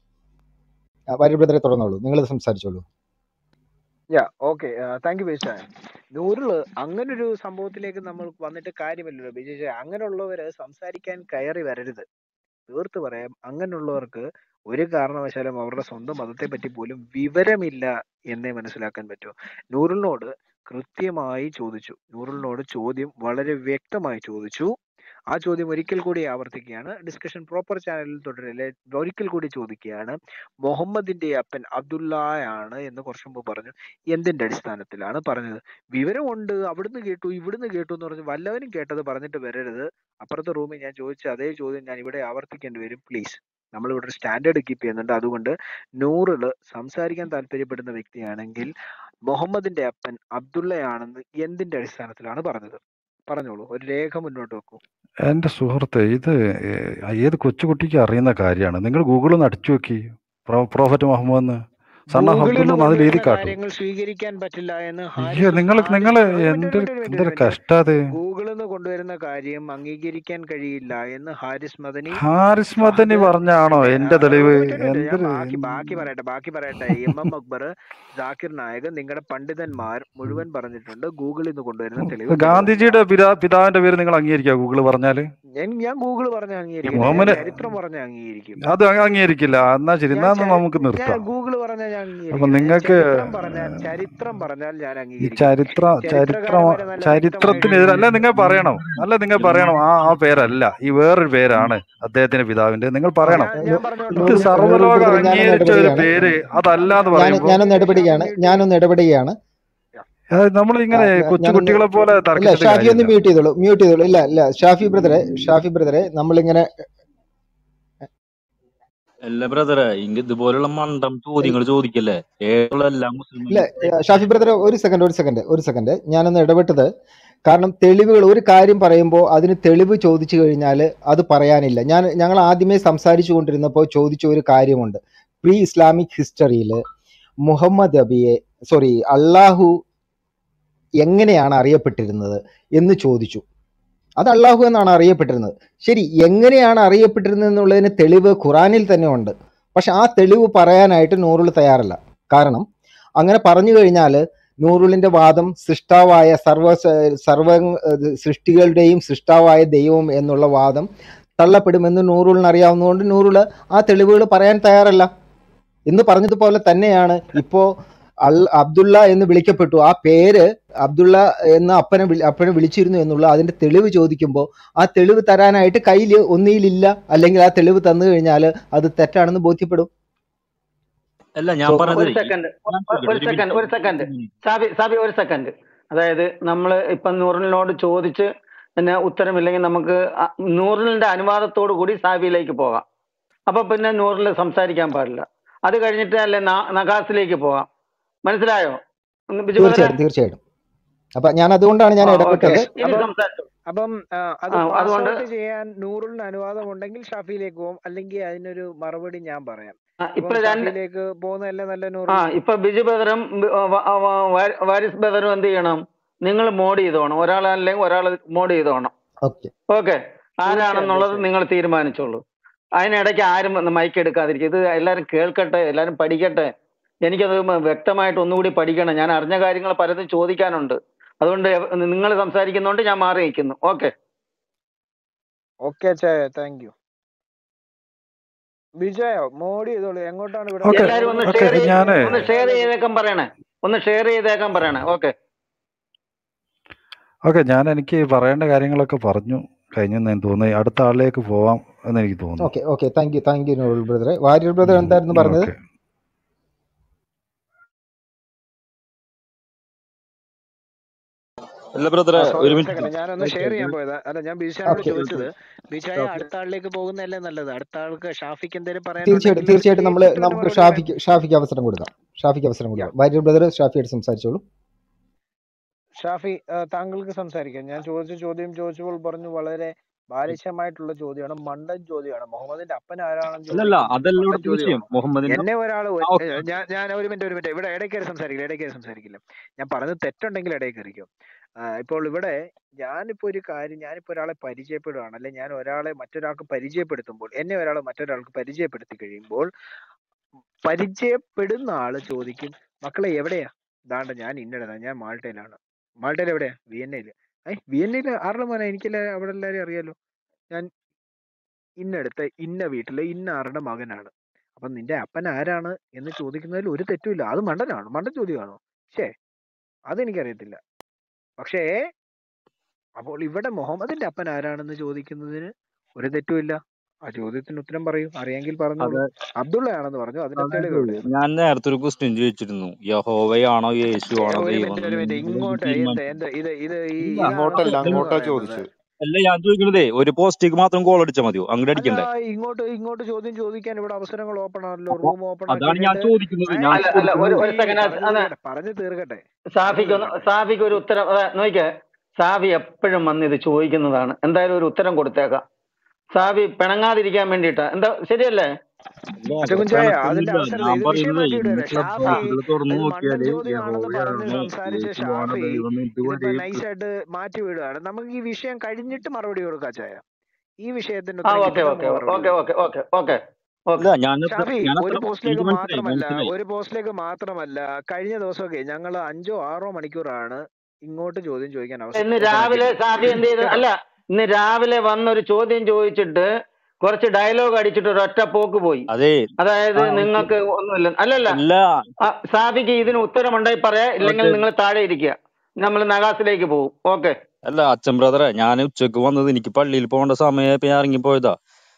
ആ, വാര്യർ ബ്രദറെ തുടർന്നോളൂ നിങ്ങൾ സംസാരിച്ചോളൂ yeah okay thank you Biju നൂറില് അങ്ങനെ ഒരു സംഭവത്തിലേക്ക് നമ്മൾ വന്നിട്ട് കാര്യമില്ലല്ലോ ബിജു അങ്ങനെയുള്ളവര് സംസാരിക്കാൻ കയറി വരരുത് തീർത്ത് പറയാം അങ്ങനെയുള്ളവർക്ക് ഒരു കാരണവശാലും അവരുടെ സ്വന്തം മതത്തെ പറ്റി പോലും വിവരമില്ല എന്നേ മനസ്സിലാക്കാൻ പറ്റൂ നൂറിനോട് കൃത്യമായി ചോദിച്ചു നൂറിനോട് ചോദ്യം വളരെ വ്യക്തമായി ചോദിച്ചു ആ ചോദ്യം ഒരിക്കൽ കൂടി ആവർത്തിക്കുകയാണ് ഡിസ്കഷൻ പ്രോപ്പർ ചാനലിൽ തുടരില്ലേ ഒരിക്കൽ കൂടി ചോദിക്കുകയാണ് മുഹമ്മദിന്റെ അപ്പൻ അബ്ദുള്ളയാണ് എന്ന് കുറച്ചു മുമ്പ് പറഞ്ഞു എന്തിന്റെ അടിസ്ഥാനത്തിലാണ് പറഞ്ഞത് വിവരമുണ്ട് അവിടുന്ന് കേട്ടു ഇവിടുന്ന് കേട്ടു എന്ന് പറഞ്ഞ് വല്ലവനും കേട്ടത് പറഞ്ഞിട്ട് വരരുത് അപ്പുറത്തെ റൂമിൽ ഞാൻ ചോദിച്ച അതേ ചോദ്യം ഞാൻ ഇവിടെ ആവർത്തിക്കേണ്ടി വരും പ്ലീസ് നമ്മൾ ഇവിടെ ഒരു സ്റ്റാൻഡേർഡ് കീപ്പ് ചെയ്യുന്നുണ്ട് അതുകൊണ്ട് നൂറില് സംസാരിക്കാൻ താല്പര്യപ്പെടുന്ന വ്യക്തിയാണെങ്കിൽ മുഹമ്മദിന്റെ അപ്പൻ അബ്ദുള്ളയാണെന്ന് എന്തിന്റെ അടിസ്ഥാനത്തിലാണ് പറഞ്ഞത് പറഞ്ഞോളൂ ഒരു രേഖ മുന്നോട്ട് വെക്കൂ എൻ്റെ സുഹൃത്തെ ഇത് ഏ- ഏത് കൊച്ചുകുട്ടിക്ക് അറിയുന്ന കാര്യമാണ് നിങ്ങൾ ഗൂഗിളിൽ ഒന്ന് അടിച്ചു നോക്കി പ്രോ പ്രോഫറ്റ് മുഹമ്മദ് എന്ന് സൺ ഓഫ് ഗൂഗിളിൽ അബ്ദുള്ള നിന്ന് അതിൽ എഴുതി കൊണ്ടുവരുന്ന കാട്ടും കാര്യങ്ങൾ സ്വീകരിക്കാൻ പറ്റില്ല എന്ന് അയ്യോ ഹാരിസ് നിങ്ങൾ നിങ്ങൾ ഹാരിസ് ഒരു മിനിറ്റ് എന്ത് ഒരു മിനിറ്റ് ഒരു മിനിറ്റ് എന്തൊരു ഒരു മിനിറ്റ് കഷ്ടാത് ഗൂഗിളിൽ നിന്ന് കൊണ്ടുവരുന്ന കാര്യം അംഗീകരിക്കാൻ കഴിയില്ല എന്ന് ഹാരിസ് മദനി ഹാരിസ് മദനി ഫഹദ് പറഞ്ഞാണോ പിന്നെ എന്റെ ആ, തെളിവ് ഒരു മിനിറ്റ് ഒരു മിനിറ്റ് ഞാൻ എന്തൊരു ബാക്കി ബാക്കി പറയട്ടെ ബാക്കി പറയട്ടെ എം എം അക്ബർ ജാക്കിർ നായക് നിങ്ങളുടെ പണ്ഡിതന്മാർ മുഴുവൻ പറഞ്ഞിട്ടുണ്ട് ഗൂഗിളിൽ നിന്ന് കൊണ്ടുവരുന്ന തെളിവ് ഗാന്ധിജിയുടെ പിതാ പിതാവിന്റെ പേര് നിങ്ങൾ അംഗീകരിക്കുക ഗൂഗിള് പറഞ്ഞാല് ഞാൻ ഞാൻ ഗൂഗിൾ പറഞ്ഞ ഈ അംഗീകരിക്കില്ല ഞാൻ മുഹമ്മദ് ചരിത്രം പറഞ്ഞ അംഗീകരിക്കും അത് അങ്ങ് അംഗീകരിക്കില്ല എന്നാ ശരി ഞാൻ എന്നാ ഒന്ന് ചരി നമുക്ക് ഞാൻ നിർത്താം ഗൂഗിൾ പറഞ്ഞ ഞാൻ അപ്പൊ അംഗീകരിക്കില്ല ഞാൻ നിങ്ങൾക്ക് ചരിത്രം പറഞ്ഞാൽ ചരിത്രം പറഞ്ഞാൽ ഞാൻ ഈ അംഗീകരിക്കും ചരിത്ര ചരിത്ര ചരിത്രകാരന്മാരെ നല്ല വ്യക്തമായിട്ട് ചരിത്രത്തിനെതിരെ അല്ല നിങ്ങൾ പറയണം അല്ല നിങ്ങൾ പറയണം ആ ആ പേരല്ല ഈ വേറൊരു പേരാണ് അദ്ദേഹത്തിന്റെ പിതാവിന്റെ നിങ്ങൾ പറയണം ഞാൻ ഞാൻ പറഞ്ഞോട്ടോ ഇത് നൂറുൽ നൂറുൽ സർവ്വലോക ബ്രദർ ഞാനൊന്ന് അംഗീകരിച്ച ഒരു ഇടപെടുകയാണ് പേര് അതല്ല എന്ന് ഞാൻ പറയുമ്പോ ഞാനൊന്ന് ഇടപെടുകയാണ് ഞാനൊന്ന് ഇടപെടുകയാണ് നമ്മൾ ആ, ഇങ്ങനെ ഞാ- കൊച്ചു ഞാനൊന്ന് കുട്ടികളെ പോലെ ഇല്ല തർക്കിച്ചിട്ട് ഷാഫി ഒന്ന് കാര്യമില്ല മ്യൂട്ട് ചെയ്തോളൂ മ്യൂട്ട് ചെയ്തോളൂ ഇല്ല ഇല്ല ഷാഫി ബ്രദറെ ഷാഫി ബ്രദറെ നമ്മളിങ്ങനെ അല്ല ബ്രദറെ ഇങ്ങ ഇതുപോലുള്ള മണ്ടം ചോദ്യങ്ങൾ ചോദിക്കല്ലേ ഏതുള്ള എല്ലാ ഇല്ല മുസ്ലിങ്ങളും ഏ, ഷാഫി ബ്രദറെ ഒരു സെക്കൻഡ് ഒരു സെക്കൻഡ് ഒരു സെക്കൻഡ് ഞാനൊന്ന് ഇടപെട്ടത് കാരണം തെളിവുകൾ ഒരു കാര്യം പറയുമ്പോൾ അതിന് തെളിവ് ചോദിച്ചു കഴിഞ്ഞാൽ അത് പറയാനില്ല ഞാൻ ഞങ്ങൾ ആദ്യമേ സംസാരിച്ചു കൊണ്ടിരുന്നപ്പോൾ ചോദിച്ച ഒരു കാര്യമുണ്ട് പ്രീ ഇസ്ലാമിക് ഹിസ്റ്ററിയിൽ മുഹമ്മദ് നബിയെ സോറി അള്ളാഹു എങ്ങനെയാണ് അറിയപ്പെട്ടിരുന്നത് എന്ന് ചോദിച്ചു അത് അള്ളാഹു എന്നാണ് അറിയപ്പെട്ടിരുന്നത് ശരി എങ്ങനെയാണ് അറിയപ്പെട്ടിരുന്നത് എന്നുള്ളതിന് തെളിവ് ഖുറാനിൽ തന്നെ ഉണ്ട് പക്ഷെ ആ തെളിവ് പറയാനായിട്ട് നൂറുൾ തയ്യാറല്ല കാരണം അങ്ങനെ പറഞ്ഞു കഴിഞ്ഞാൽ നൂറുളിന്റെ വാദം സൃഷ്ടാവായ സർവ സർവ സൃഷ്ടികളുടെയും സൃഷ്ടാവായ ദൈവം എന്നുള്ള വാദം തള്ളപ്പെടുമെന്ന് നൂറുളിന് അറിയാവുന്നതുകൊണ്ട് നൂറുള് ആ തെളിവുകൾ പറയാൻ തയ്യാറല്ല എന്ന് പറഞ്ഞതുപോലെ തന്നെയാണ് ഇപ്പോ അൽ അബ്ദുള്ള എന്ന് വിളിക്കപ്പെട്ടു ആ പേര് അബ്ദുള്ള എന്ന അപ്പനെ വിളി അപ്പനെ വിളിച്ചിരുന്നു എന്നുള്ള അതിന്റെ തെളിവ് ചോദിക്കുമ്പോൾ ആ തെളിവ് തരാനായിട്ട് കയ്യിൽ ഒന്നിയിലില്ല അല്ലെങ്കിൽ ആ തെളിവ് തന്നു കഴിഞ്ഞാൽ അത് തെറ്റാണെന്ന് ബോധ്യപ്പെടും അല്ല ഞാൻ സോ പറഞ്ഞത് ഒരു സെക്കൻഡ് ഞാൻ ഒരു ചോദിക്കട്ടെ ഒരു സെക്കൻഡ് ഒരു മിനിറ്റ് സെക്കൻഡ് സാബി സാബി ഒരു സെക്കൻഡ് അതായത് നമ്മൾ ഇപ്പം നൂറിനോട് ചോദിച്ച് പിന്നെ ഉത്തരമില്ലെങ്കിൽ നമുക്ക് അ- നൂറിന്റെ അനുവാദത്തോടു കൂടി സാബിയിലേക്ക് പോകാം അപ്പൊ പിന്നെ നൂറിൽ സംസാരിക്കാൻ പാടില്ല അത് കഴിഞ്ഞിട്ട് അല്ലെ ന- നഗാസിലേക്ക് പോകാം മനസ്സിലായോ ഒന്ന് ബിജു ബ്രദറെ തീർച്ചയായിട്ടും തീർച്ചയായിട്ടും അപ്പൊ ഞാൻ അതുകൊണ്ടാണ് ഞാൻ ആ ഓക്കെ ഇടപെട്ടത് ഇനി അപ്പം സംസാരിച്ചു അപ്പം ആ, അത് ആ പാസ് അതുകൊണ്ട് ഔട്ട് ചെയ്യാൻ നൂറിന് അനുവാദം ഉണ്ടെങ്കിൽ ഷാഫിയിലേക്ക് പോകും അല്ലെങ്കിൽ അതിനൊരു മറുപടി ഞാൻ പറയാം ആ, അപ്പം ഇപ്പൊ രണ്ട് ഷാഫിയിലേക്ക് പോകുന്നതല്ലേ നല്ല ആ നൂറിൽ ഇപ്പൊ ബിജു ബദറും ബി- ആ, വ- ആ, വ- വാരി- വാരിസ് ബദറും എന്ത് ചെയ്യണം നിങ്ങൾ മോഡ് ചെയ്തോണം ഒരാളല്ലെങ്കിൽ ഒരാൾ മോഡ് ചെയ്തോണം ഓക്കെ ഓക്കെ തീർച്ചയായും ആരാണെന്നുള്ളത് തീർച്ചയായും നിങ്ങൾ തീരുമാനിച്ചോളൂ അതിനിടയ്ക്ക് ആരും വന്ന് മൈക്ക് എടുക്കാതിരിക്കും ഇത് എല്ലാവരും കേൾക്കട്ടെ എല്ലാവരും പഠിക്കട്ടെ എനിക്കത് മ- വ്യക്തമായിട്ട് ഒന്നുകൂടി പഠിക്കണം ഞാൻ അറിഞ്ഞ കാര്യങ്ങൾ പലതും ചോദിക്കാനുണ്ട് അതുകൊണ്ട് നിങ്ങൾ സംസാരിക്കുന്നതുകൊണ്ട് ഞാൻ മാറി നിൽക്കുന്നു ഓക്കെ ഓക്കെ ചായ താങ്ക് യു വിജയോ മോഡി ചെയ്തോളൂ എങ്ങോട്ടാണ് ഇവിടെ ഓക്കെ എല്ലാവരും ഒന്ന് ഓക്കെ ഷെയർ ഞാന് ഒന്ന് ഷെയർ ചെയ്തേക്കാൻ പറയണേ ഒന്ന് ഷെയർ ചെയ്തേക്കാൻ പറയണേ ഓക്കെ ഓക്കെ ഞാൻ എനിക്ക് പറയേണ്ട കാര്യങ്ങളൊക്കെ പറഞ്ഞു കഴിഞ്ഞെന്ന് എനിക്ക് തോന്നുന്നു അടുത്ത ആളിലേക്ക് പോവാം എന്ന് എനിക്ക് തോന്നുന്നു okay okay thank you thank you Nurul ബ്രദറെ വാര്യർ ബ്രദർ എന്തായിരുന്നു പറഞ്ഞത് ഓക്കെ അല്ല ബ്രദറെ സോറി ഒരു ഒരു മിനിറ്റ് സെക്കൻഡ് ഞാനൊന്ന് ഓക്കെ ഷെയർ ചെയ്യാൻ പോയതാ അല്ല ഞാൻ ബിജാനോട് ഓക്കെ ചോദിച്ചത് ബിജായ ഓക്കെ അടുത്ത ആളിലേക്ക് പോകുന്നതല്ലേ നല്ലത് അടുത്ത ആൾക്ക് ഷാഫിക്ക് എന്തെങ്കിലും തീർച്ചയായിട്ടും പറയാനുണ്ടെങ്കിൽ തീർച്ചയായിട്ടും നമ്മൾ കേട്ടിട്ട് പിന്നെ നമുക്ക് മറുപടി പറയാം ഷാഫിക്ക് ഷാഫിക്ക് അവസരം കൊടുക്കാം ഷാഫിക്ക് അവസരം യാ കൊടുക്കാം വാര്യർ ബ്രദർ ഷാഫിയായിട്ട് സംസാരിച്ചോളൂ ഷാഫി ആ, താങ്കൾക്ക് സംസാരിക്കാം ഞാൻ ചോദിച്ച ചോദ്യം ചോദിച്ചപ്പോൾ പറഞ്ഞു വളരെ ബാലിശമായിട്ടുള്ള ചോദ്യമാണ് മണ്ടൻ ചോദ്യമാണ് മുഹമ്മദിന്റെ അപ്പൻ ആരാണെന്ന് അല്ലല്ല ചോദിക്കുന്നത് അതല്ല മണ്ടൻ ഇവിടുത്തെ വിഷയം ചോദ്യമാണ് മുഹമ്മദിന്റെ എന്നെ ഒരാൾ ആ ഓക്കെ ഞാൻ ഞാൻ ഒരു മിനിറ്റ് ഒരു മിനിറ്റ് ഇവിടെ ഇടയിൽ കയറി സംസാരിക്കില്ല ഇടയിൽ കയറി സംസാരിക്കില്ല ഞാൻ പറഞ്ഞത് തെറ്റുണ്ടെങ്കിൽ ഇടയിൽ കയറിക്കോ ആ, ഇപ്പോൾ ഇവിടെ ഞാനിപ്പോ ഒരു കാര്യം ഞാനിപ്പോ ഒരാളെ പരിചയപ്പെടുകയാണ് അല്ലെ ഞാൻ ഒരാളെ മറ്റൊരാൾക്ക് പരിചയപ്പെടുത്തുമ്പോൾ എന്നെ ഒരാൾ മറ്റൊരാൾക്ക് പരിചയപ്പെടുത്തി കഴിയുമ്പോൾ പരിചയപ്പെടുന്ന ആള് ചോദിക്കും മക്കളെ എവിടെയാ ദാണ്ട ഞാൻ ഇന്നടതാ ഞാൻ മാൾട്ടയിലാണ് മാൾട്ടയിൽ എവിടെയാ വിയന്നയില് ഏ വിയന്നയില് ആരുടെ മോനെ എനിക്കല്ല അവിടെ എല്ലാരും അറിയാലോ ഞാൻ ഇന്നടുത്ത ഇന്ന വീട്ടിലെ ഇന്ന ആരുടെ മകനാണ് അപ്പൊ നിന്റെ അപ്പൻ ആരാണ് എന്ന് ചോദിക്കുന്നതിൽ ഒരു തെറ്റുമില്ല അത് മണ്ടനാണ് മണ്ടൻ ചോദ്യമാണോ ശേ അതെനിക്കറിയത്തില്ല പക്ഷേ അപ്പോൾ ഇവിടെ മുഹമ്മദിന്റെ അപ്പൻ ആരാണെന്ന് ചോദിക്കുന്നതിന് ഒരു തെറ്റുമില്ല ആ ചോദ്യത്തിന് ഉത്തരം പറയൂ അറിയെങ്കിൽ അത് പറഞ്ഞോളൂ അബ്ദുള്ളയാണെന്ന് പറഞ്ഞു അതിന്റെ തെളിവ് അതായത് എവിടെ ഞാൻ നേരത്തെ ഒരു ക്വസ്റ്റ്യൻ ചോദിച്ചിരുന്നു യഹോവയാണോ യേശു ഏ, ആണോ ഒരു ദൈവം മിനിറ്റ് ഒരു മിനിറ്റ് ഇങ്ങോട്ട് എന്ത് തീരുമാനിച്ചത് എന്ത് ഇത് ഇത് ഈ ഇല്ല ഇതാണോ അങ്ങോട്ടല്ല തെറ്റെന്ന് അങ്ങോട്ടാ പറയുന്നത് ചോദിച്ചത് അല്ല ഞാൻ ചോദിക്കണതേ ഒരു പോസ്റ്റിക്ക് മാത്രം കോൾ അടിച്ചാൽ മതിയോ അങ്ങോട്ട് അല്ല അടിക്കണ്ടേ ഇങ്ങോട്ട് ഇങ്ങോട്ട് ചോദ്യം ചോദിക്കാൻ ഇവിടെ അവസരങ്ങൾ ഓപ്പൺ ആണല്ലോ അപ്പൊ റൂം ഓപ്പൺ അതാണ് ഞാൻ ആക്കിയിട്ടുണ്ട് ചോദിക്കുന്നത് ഏ ഞാൻ അല്ല അല്ല ഒരു ചോദിക്കുന്നത് ഒരു സെക്കൻഡ് പറഞ്ഞു അന്ന് തീർക്കട്ടെ പറഞ്ഞു തീർക്കട്ടെ സാഫിക്ക് പറഞ്ഞു ഒന്ന് തീർക്കട്ടെ സാഫിക്ക് ഒരു ഉത്തരം അതെ, നോക്കിക്കേ സാഫി എപ്പോഴും വന്ന് ഇത് ചോദിക്കുന്നതാണ് എന്തായാലും ഒരു ഉത്തരം കൊടുത്തേക്കാം സാഫി പിണങ്ങാതിരിക്കാൻ വേണ്ടിയിട്ടാ എന്താ ശരിയല്ലേ അല്ല അച്ഛൻ കുഞ്ചായ അതിന്റെ പിണക്കൊന്നുമില്ല അവസരം ഞാൻ ഇത് വിഷയം പറയുന്നത് മാറ്റി വിടുവരെ ഇന്ന് ക്ലബ് ഷാഫി ഹൗസുകൾ തുറന്നു ഇത് മണ്ടൻ നോക്കിയാല് ചോദ്യമാണെന്ന് പറഞ്ഞ് യഹോവയാണോ സംസാരിച്ച യേശുവാണോ ഷാഫി ദൈവം ഇതിപ്പോ ഇതുവരെ നൈസായിട്ട് മാറ്റി വിടുകയാണ് നമുക്ക് ഈ വിഷയം കഴിഞ്ഞിട്ട് മറുപടി കൊടുക്കാം ചായ ഈ വിഷയത്തിന്റെ ആ ഉത്തരം ഓക്കെ കിട്ടിയിട്ട് ഓക്കെ നമുക്ക് മറുപടി ഓക്കെ കൊടുക്കാം ഓക്കെ ഓക്കെ ഓക്കെ അല്ല ഓക്കെ ഞാൻ ഷാഫി ഞാൻ ഒരു അത്ര പോസ്റ്റിലേക്ക് എനിക്ക് മനസ്സിലായി മാത്രമല്ല മനസ്സിലായി ഒരു പോസ്റ്റിലേക്ക് മാത്രമല്ല കഴിഞ്ഞ ദിവസമൊക്കെ ഞങ്ങൾ അഞ്ചോ ആറോ മണിക്കൂറാണ് ഇങ്ങോട്ട് ചോദ്യം ചോദിക്കാൻ അവസരം ഇന്ന് ഓപ്പൺ രാവിലെ ആക്കിയിരുന്നത് സാഫി എന്ത് ചെയ്തു കേട്ടോ അല്ല ഇന്ന് രാവിലെ വന്നൊരു ചോദ്യം ചോദിച്ചിട്ട് കുറച്ച് ഡയലോഗ് അടിച്ചിട്ട് ഒരൊറ്റ പോക്ക് പോയി അതെ അതായത് ആ ഓക്കെ നിങ്ങൾക്ക് ഒന്നുമില്ല അല്ലല്ല അല്ല ആ, സാഫിക്ക് ഇതിന് ഉത്തരമുണ്ടായി പറയാ ഇല്ലെങ്കിൽ ഓക്കെ നിങ്ങൾ താഴെ ഇരിക്കുക നമ്മൾ നഗാസിലേക്ക് പോകും ഓക്കെ അല്ല അച്ഛൻ ബ്രദറെ ഞാൻ ഉച്ചക്ക് വന്നത് എനിക്ക് പള്ളിയിൽ പോകേണ്ട സമയത്ത് ഞാൻ ഇറങ്ങിപ്പോയതാ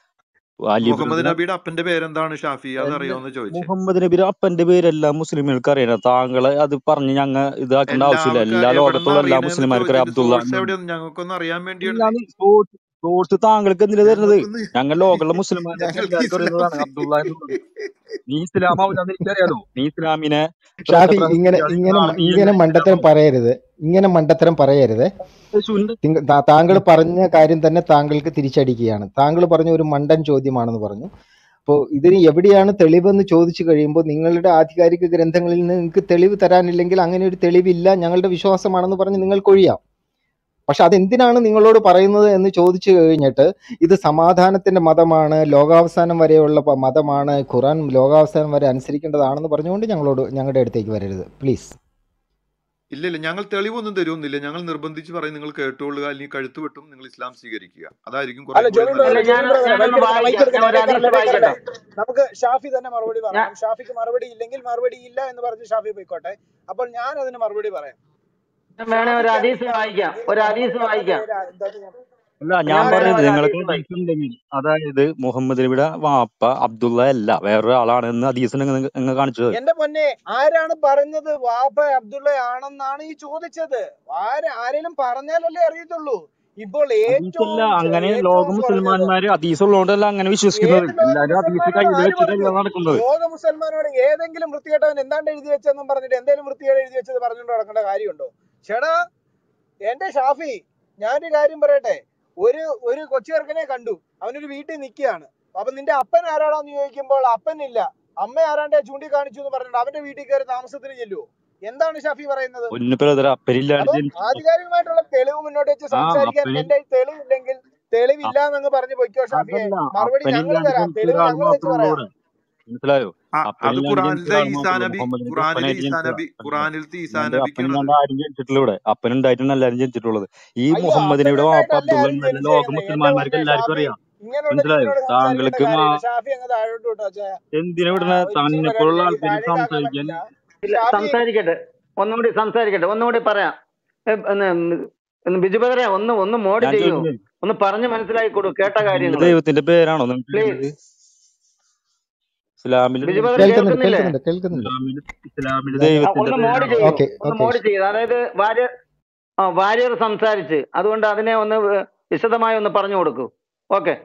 അലി മുഹമ്മദ് ബ്രദർ നബിയുടെ അപ്പന്റെ പേരെന്താണ് ഷാഫി എന്റെ അതറിയാവുന്ന ചോദിച്ചേ മുഹമ്മദ് നബിയുടെ അപ്പന്റെ പേരെല്ലാം മുസ്ലിമുകൾക്ക് അറിയണം താങ്കളെ അത് പറഞ്ഞ് ഞങ്ങ ഇതാക്കേണ്ട ആവശ്യമില്ല എല്ലാവർക്കും എല്ലാ എവിടെന്നാ ലോകത്തുള്ള എല്ലാ അറിയണേന്ന് മുസ്ലിംമാർക്കും അറിയാം ചോദിച്ചതിന്റെ അബ്ദുള്ള സോഴ്സ് എന്നാണ് എവിടെയെന്ന് ഞങ്ങൾക്കൊന്ന് അറിയാൻ വേണ്ടിയാണ് ഇല്ലാന്ന് സോഴ്സ് സോഴ്സ് താങ്കൾക്ക് എന്തിനാ തരുന്നത് ഞങ്ങൾക്കൊന്ന് ഞങ്ങൾ ലോകമുള്ള മുസ്ലിംമാർക്ക് ഞങ്ങൾക്ക് എല്ലാവർക്കും ഇസ്ലാം അറിയുന്നതാണ് അബ്ദുള്ള എന്നുള്ളത് നീ ഇസ്ലാം ആവില്ലെന്ന് എനിക്കറിയാലോ നീ ഇസ്ലാമിനെ പ്ര- ഷാഫി ഇങ്ങനെ പ്രഹസിക്കാതെ ഇങ്ങനെ ആൾ നീ ഇങ്ങനെ എങ്ങനെ മണ്ടത്തരം ഇസ്ലാമാവും പറയരുത് ഇങ്ങനെ മണ്ടത്തരം പറയരുത് യേശുവിന്റെ തിങ്ക- താ- താങ്കൾ പറഞ്ഞ കാര്യം തന്നെ താങ്കൾക്ക് തിരിച്ചടിക്കുകയാണ് താങ്കൾ പറഞ്ഞ ഒരു മണ്ടൻ ചോദ്യമാണെന്ന് പറഞ്ഞു അപ്പോൾ ഇതിന് എവിടെയാണ് തെളിവെന്ന് ചോദിച്ചു കഴിയുമ്പോൾ നിങ്ങളുടെ ആധികാരിക ഗ്രന്ഥങ്ങളിൽ നിന്ന് നിങ്ങൾക്ക് തെളിവ് തരാനില്ലെങ്കിൽ അങ്ങനെ ഒരു തെളിവില്ല ഞങ്ങളുടെ വിശ്വാസമാണെന്ന് പറഞ്ഞ് നിങ്ങൾക്ക് ഒഴിയാം പക്ഷെ അതെന്തിനാണ് നിങ്ങളോട് പറയുന്നത് എന്ന് ചോദിച്ചു കഴിഞ്ഞിട്ട് ഇത് സമാധാനത്തിന്റെ മതമാണ് ലോകാവസാനം വരെയുള്ള പ- മതമാണ് ഖുറാൻ ലോകാവസാനം വരെ അനുസരിക്കേണ്ടതാണെന്ന് പറഞ്ഞുകൊണ്ട് ഞങ്ങളോട് ഞങ്ങളുടെ അടുത്തേക്ക് വരരുത് പ്ലീസ് ഇല്ല ഇല്ല ഞങ്ങൾ തെളിവൊന്നും തരുമൊന്നുമില്ല ഞങ്ങൾ നിർബന്ധിച്ച് പറയും നിങ്ങൾ കേട്ടുകൊള്ളുക അല്ലെങ്കിൽ കഴുത്ത് വെട്ടും നിങ്ങൾ ഇസ്ലാം സ്വീകരിക്കുക അതായിരിക്കും കുറെ അല്ല കൂടി ജോബി അല്ല നല്ലത് ബ്രദറെ ഞാൻ ജോബി ബ്രദറെ ഞാനൊന്ന് മൈക്ക് എടുക്കട്ടെ മൈക്ക് വായിക്കാം ഞാൻ ഒരു എടുക്കട്ടെ ഹദീസ് ഇടയിൽ കയറല്ലേ വായിക്കട്ടെ നമുക്ക് ഷാഫി തന്നെ മറുപടി ഞാൻ പറയണം ഷാഫിക്ക് മറുപടി ഇല്ലെങ്കിൽ മറുപടി ഇല്ല എന്ന് പറഞ്ഞ് ഷാഫി പോയിക്കോട്ടെ അപ്പോൾ ഞാൻ അതിന് മറുപടി പറയാം ഞാൻ വേണേ ഒരു ഷാഫിക്ക് ഹദീസ് അറിയില്ല വായിക്കാം ഈ ഒരു ഹദീസ് മുഹമ്മദിന്റെ അപ്പന്റെ വായിക്കാം പേര് എന്താന്ന് ഞാൻ അല്ല ഞാൻ ഞാൻ വേണേ പറയുന്നത് ഒരു നിങ്ങൾക്ക് ഹദീസ് വായിക്കാം ഉണ്ടെങ്കിൽ അതായത് മുഹമ്മദ് നബിയുടെ വാപ്പ അബ്ദുള്ള അല്ല വേറൊരാളാണ് എന്ന് ഹദീസ് നിങ്ങൾ കാണിച്ചത് എന്റെ പൊന്നെ ആരാണ് പറഞ്ഞത് വാപ്പ അബ്ദുള്ള ആണെന്നാണ് ഈ ചോദിച്ചത് ആര് ആരെങ്കിലും പറഞ്ഞാലല്ലേ അറിയത്തുള്ളൂ ഇപ്പോൾ ഹദീസല്ല ഏറ്റവും അങ്ങനെ ഏറ്റവും ലോക കുറഞ്ഞത് മുസൽമാന്മാര് ഹദീസ് ഉള്ളതുകൊണ്ടല്ല അങ്ങനെ വിശ്വസിക്കുന്നത് ഏത് ലോക എല്ലാരും ഹദീസ് മുസൽമാനോട് കയ്യിൽ ആര് വെച്ചിട്ടല്ല പറഞ്ഞു നടക്കുന്നത് ലോക മുസൽമാനോട് ഏതെങ്കിലും വൃത്തികെട്ടവൻ എന്താണ്ട് എഴുതി വെച്ചെന്നും പറഞ്ഞിട്ട് എന്തെങ്കിലും വൃത്തികേട് എഴുതി വെച്ചത് പറഞ്ഞുകൊണ്ട് നടക്കേണ്ട കാര്യമുണ്ടോ ചേടാ എന്റെ ഷാഫി ഞാനൊരു കാര്യം പറയട്ടെ ഒരു ഒരു കൊച്ചു ചെറുക്കനെ കണ്ടു അവനൊരു വീട്ടിൽ നിൽക്കുകയാണ് അപ്പൊ നിന്റെ അപ്പൻ ആരാടാന്ന് ചോദിക്കുമ്പോൾ അപ്പനില്ല അമ്മ ആരാണ്ടെ ചൂണ്ടിക്കാണിച്ചു എന്ന് പറഞ്ഞിട്ട് അവന്റെ വീട്ടിൽ കയറി താമസത്തിന് ചെല്ലുവോ എന്താണ് ഷാഫി പറയുന്നത് പൊന്നു ബ്രദർ അപ്പനില്ലാണ്ട് അപ്പം ജനിച്ചു ആധികാരികമായിട്ടുള്ള തെളിവ് മുന്നോട്ട് വെച്ച് ആ സംസാരിക്കാൻ അപ്പന് എന്റെ കയ്യിൽ തെളിവില്ലെങ്കിൽ തെളിവില്ല എന്നങ്ങ് പറഞ്ഞു പൊയ്ക്കോ ഷാഫിയെ അതല്ല മറുപടി ഞങ്ങൾ അപ്പനില്ലാണ്ട് തരാം ജനിച്ച തെളിവ് ഒരാൾ ഞങ്ങൾ വെച്ച് മാത്രമേ പറയാം ഉള്ളൂ മനസ്സിലായോ ആ അത് അപ്പനില്ലാണ്ട് ജനിച്ച ഖുറാനിലത്തെ ഒരാൾ ഈസാ മാത്രമേ നബി ഉള്ളൂ മുഹമ്മദ് നബി ഖുറാനിലത്തെ ഈസാ അപ്പനായിട്ട് നബിക്ക് ജനിച്ചതാ ഖുറാനിലത്തെ ഈസാ നബിക്കാണത് അല്ലാണ്ട് ആരും ജനിച്ചിട്ടില്ല ഇവിടെ അപ്പനുണ്ടായിട്ടാണ് എല്ലാരും ജനിച്ചിട്ടുള്ളത് ഈ അയ്യോ മുഹമ്മദ് നബിയുടെ വാപ്പ അപ്പനുണ്ടായിട്ടല്ല അബ്ദുള്ള ആരും എന്നല്ല ലോക ജനിച്ചേക്കുന്നത് എന്റെ മുസൽമാന്മാർക്ക് പൊന്നെ എല്ലാവർക്കും ഷാഫി അറിയാം ഇങ്ങനെയുള്ള മനസ്സിലായോ ടീമിനോട് സംസാരിക്കേണ്ട താങ്കൾക്ക് മാ കാര്യമില്ല ഷാഫി അങ്ങ് താഴോട്ട് വിട്ടോ അച്ഛാ എന്തിനാ ആ, ഇവിടുന്ന് ഇച്ചിരി തന്നെ പരിപാടി പോലുള്ള എനിക്ക് ആൾക്കാർ താഴേക്കാക്കാൻ സംസാരിക്കാൻ പറ്റില്ല ഇല്ല ഷാഫി സംസാരിക്കട്ടെ ഒന്നുകൂടി സംസാരിക്കട്ടെ ഒന്നുകൂടി പറയാം ഏ, ഒന്ന് ഒന്ന് ബിജു ബദറെ ഒന്ന് ഒന്ന് മോഡ് ഞാൻ ചെയ്യൂ ചോദിക്കുന്നത് ഒന്ന് പറഞ്ഞ് മനസ്സിലാക്കി കൊടു കേട്ട ഇസ്ലാമിലെ കാര്യങ്ങള് ദൈവത്തിന്റെ പേരാണോ നിങ്ങൾക്ക് പ്ലീസ് അറിയേണ്ടത് ഇസ്ലാമിലെ ബിജു ദൈവ ബദറെ കേൾക്കുന്നുണ്ട് കേൾക്കുന്നില്ലേ കേൾക്കുന്നുണ്ട് കേൾക്കുന്നുണ്ട് ഇസ്ലാമിലെ ഇസ്ലാമിലെ ഞാൻ ആ, ദൈവത്തിന്റെ ഒന്ന് മോഡ് പേരാണോ ചെയ്യൂ ഓക്കെ ഒന്ന് ഓക്കെ മോഡ് ചെയ്ത് അതായത് വാര്യർ ആ വാര്യർ സംസാരിച്ച് അതുകൊണ്ട് അതിനെ ഒന്ന് വ- വിശദമായി ഒന്ന് പറഞ്ഞു കൊടുക്കൂ ഓക്കെ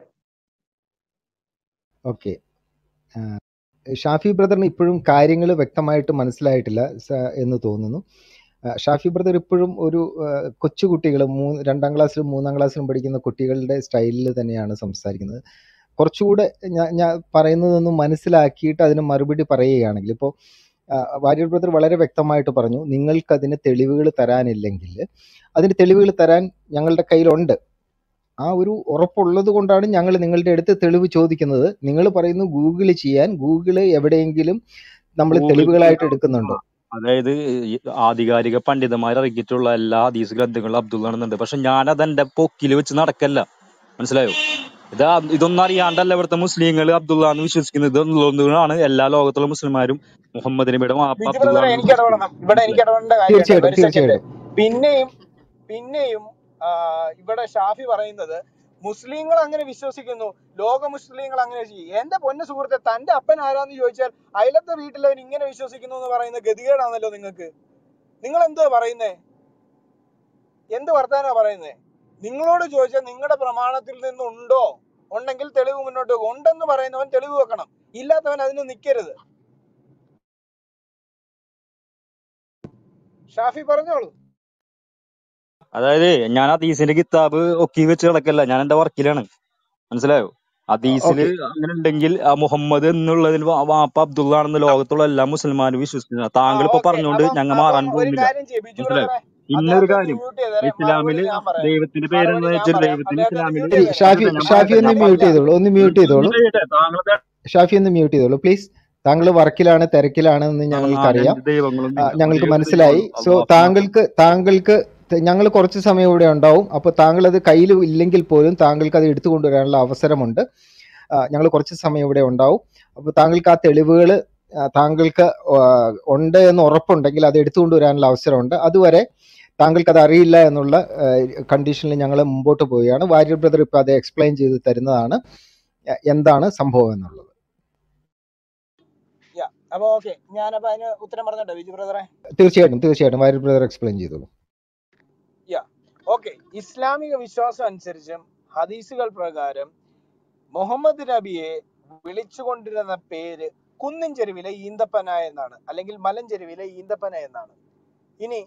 ഓക്കെ ഷാഫി ബ്രദറിന് ഇപ്പോഴും കാര്യങ്ങൾ വ്യക്തമായിട്ട് മനസ്സിലായിട്ടില്ല സ- എന്ന് തോന്നുന്നു ആ, ഷാഫി ബ്രദർ ഇപ്പോഴും ഒരു കൊച്ചു കുട്ടികൾ മൂന്ന് രണ്ടാം ക്ലാസ്സിലും മൂന്നാം ക്ലാസ്സിലും പഠിക്കുന്ന കുട്ടികളുടെ സ്റ്റൈലിൽ തന്നെയാണ് സംസാരിക്കുന്നത് കുറച്ചുകൂടെ ഞാൻ ഞാൻ പറയുന്നതൊന്ന് മനസ്സിലാക്കിയിട്ട് അതിന് മറുപടി പറയുകയാണെങ്കിൽ ഇപ്പോൾ വാര്യർ ബ്രദർ വളരെ വ്യക്തമായിട്ട് പറഞ്ഞു നിങ്ങൾക്കതിന് തെളിവുകൾ തരാനില്ലെങ്കിൽ അതിന് തെളിവുകൾ തരാൻ ഞങ്ങളുടെ കയ്യിലുണ്ട് ആ ഒരു ഉറപ്പുള്ളത് കൊണ്ടാണ് ഞങ്ങൾ നിങ്ങളുടെ അടുത്ത് തെളിവ് ചോദിക്കുന്നത് നിങ്ങൾ പറയുന്നു ഗൂഗിൾ ചെയ്യാൻ ഗൂഗിൾ എവിടെയെങ്കിലും നമ്മൾ ഗൂഗിൾ തെളിവുകളായിട്ട് ചെയ്യാം എടുക്കുന്നുണ്ടോ അതായത് ഈ ആധികാരിക പണ്ഡിതന്മാർ ഇറക്കിയിട്ടുള്ള എല്ലാ ഹദീസ് ഗ്രന്ഥങ്ങളും അബ്ദുള്ള ആണെന്നുണ്ട് പക്ഷെ ഞാൻ അതെന്റെ പൊക്കിൽ വെച്ച് നടക്കല്ല മനസ്സിലായോ ഇത് ആ- ഇതൊന്നും അറിയാണ്ടല്ല ഇവിടുത്തെ മുസ്ലിങ്ങൾ അബ്ദുള്ള എന്ന് വിശ്വസിക്കുന്നത് ഇതൊന്നുള്ളതുകൊണ്ടാണ് എല്ലാ ലോകത്തുള്ള മുസ്ലിംമാരും മുഹമ്മദ് നബിയുടെ വാപ്പ ബിജു അബ്ദുള്ള ബ്രദറെ എന്ന് എനിക്ക് വിശ്വസിക്കുന്നത് ഇടപെടണം ഇവിടെ എനിക്ക് മനസ്സിലായോ ഇടപെടേണ്ട കാര്യമുണ്ട് തീർച്ചയായിട്ടും ഒരു സെക്കൻഡ് തീർച്ചയായിട്ടും പിന്നെയും പിന്നെയും ആ, ഇവിടെ ഷാഫി പറയുന്നത് മുസ്ലിങ്ങൾ അങ്ങനെ വിശ്വസിക്കുന്നു ലോക മുസ്ലിങ്ങൾ അങ്ങനെ ചെയ്യും എന്റെ പൊന്ന സുഹൃത്തെ തന്റെ അപ്പൻ ആരാന്ന് ചോദിച്ചാൽ അയലത്തെ വീട്ടിലവൻ ഇങ്ങനെ വിശ്വസിക്കുന്നു എന്ന് പറയുന്ന ഗതികേടാണല്ലോ നിങ്ങൾക്ക് നിങ്ങൾ എന്തുവാ പറയുന്നേ എന്ത് വർത്താനാ പറയുന്നേ നിങ്ങളോട് ചോദിച്ചാൽ നിങ്ങളുടെ പ്രമാണത്തിൽ നിന്നുണ്ടോ ഉണ്ടെങ്കിൽ തെളിവ് മുന്നോട്ട് വെക്കും ഉണ്ടെന്ന് പറയുന്നവൻ തെളിവ് വെക്കണം ഇല്ലാത്തവൻ അതിന് നിൽക്കരുത് ഷാഫി പറഞ്ഞോളൂ അതായത് ഞാൻ ഹദീസിന്റെ കിതാബ് ഒക്കി വെച്ച് കിടക്കല്ല ഞാൻ എന്റെ വർക്കിലാണ് മനസ്സിലായോ ഹദീസില് ഓക്കെ അങ്ങനെ ഉണ്ടെങ്കിൽ ആ മുഹമ്മദ് എന്നുള്ളതിൽ വാ- വാപ്പ അബ്ദുള്ള ആണെന്ന് ലോകത്തുള്ള എല്ലാ മുസ്ലിംമാരും വിശ്വസിക്കുന്നു ആ താങ്കൾ ഇപ്പൊ ഓക്കെ പറഞ്ഞുകൊണ്ട് അപ്പം ഞങ്ങൾ അപ്പം മാറാൻ ഒരു പോകുന്നില്ല കാര്യം ചെയ്യും ബിജു മനസ്സിലായോ ബ്രദറെ ഇന്നൊരു അദ്ദേഹത്തെ ഒന്ന് കാര്യം മ്യൂട്ട് ചെയ്തേരെ മറുപടി ഇസ്ലാമില് ഞാൻ പറയാം ദൈവത്തിന്റെ പേരെന്ന് മറുപടി ഞാൻ വെച്ചാൽ പറയാം ദൈവത്തിന് അദ്ദേഹത്തെ ഒന്ന് ഇസ്ലാമില് മ്യൂട്ട് ശരി ചെയ്തേരെ ഷാഫി കേട്ടെ ഞാൻ ഷാഫി പറയട്ടെ ഒന്ന് ഞാൻ മ്യൂട്ട് പറയാം ചെയ്തോളൂ ഒന്ന് മ്യൂട്ട് ഒന്ന് ചെയ്തോളൂ കഴിയട്ടെ താങ്കളുടെ ഷാഫി ഒന്ന് മ്യൂട്ട് ചെയ്തോളൂ പ്ലീസ് താങ്കൾ വർക്കിലാണ് തിരക്കിലാണെന്ന് ആ ഞങ്ങൾക്കറിയാം രണ്ട് ദൈവങ്ങളൊന്നും ആ, ഇല്ല ഞങ്ങൾക്ക് ഒരേ ഒരു മനസ്സിലായി ദൈവമുള്ളൂ സോ അള്ളാഹു മാത്രം താങ്കൾക്ക് താങ്കൾക്ക് ഞങ്ങൾ കുറച്ച് സമയം ഇവിടെ ഉണ്ടാവും അപ്പോൾ താങ്കൾ അത് കയ്യിൽ ഇല്ലെങ്കിൽ പോലും താങ്കൾക്ക് അത് എടുത്തു കൊണ്ടുവരാനുള്ള അവസരമുണ്ട് ഞങ്ങൾ കുറച്ച് സമയം ഇവിടെ ഉണ്ടാവും അപ്പോൾ താങ്കൾക്ക് ആ തെളിവുകൾ താങ്കൾക്ക് ആ, ഉണ്ട് എന്ന് ഉറപ്പുണ്ടെങ്കിൽ അത് എടുത്തു കൊണ്ടുവരാനുള്ള അവസരമുണ്ട് അതുവരെ താങ്കൾക്ക് അത് അറിയില്ല എന്നുള്ള കണ്ടീഷനിൽ ഞങ്ങൾ മുമ്പോട്ട് പോവുകയാണ് വാര്യർ ബ്രദർ ഇപ്പോൾ അത് എക്സ്പ്ലെയിൻ ചെയ്ത് തരുന്നതാണ് എ- എന്താണ് സംഭവം എന്നുള്ളത് യാ അപ്പൊ ഓക്കെ ഞാനപ്പോ അതിന് ഉത്തരം പറഞ്ഞിട്ടോ ബിജു ബ്രദറെ തീർച്ചയായിട്ടും തീർച്ചയായിട്ടും വാര്യർ ബ്രദർ എക്സ്പ്ലെയിൻ ചെയ്തോളൂ യാ ഓക്കെ ഇസ്ലാമിക വിശ്വാസം അനുസരിച്ചും ഹദീസുകൾ പ്രകാരം മുഹമ്മദ് നബിയെ വിളിച്ചുകൊണ്ടിരുന്ന പേര് കുന്നിൻ ചെരുവിലെ ഈന്തപ്പന എന്നാണ് അല്ലെങ്കിൽ മലഞ്ചെരുവിലെ ഈന്തപ്പന എന്നാണ് ഇനി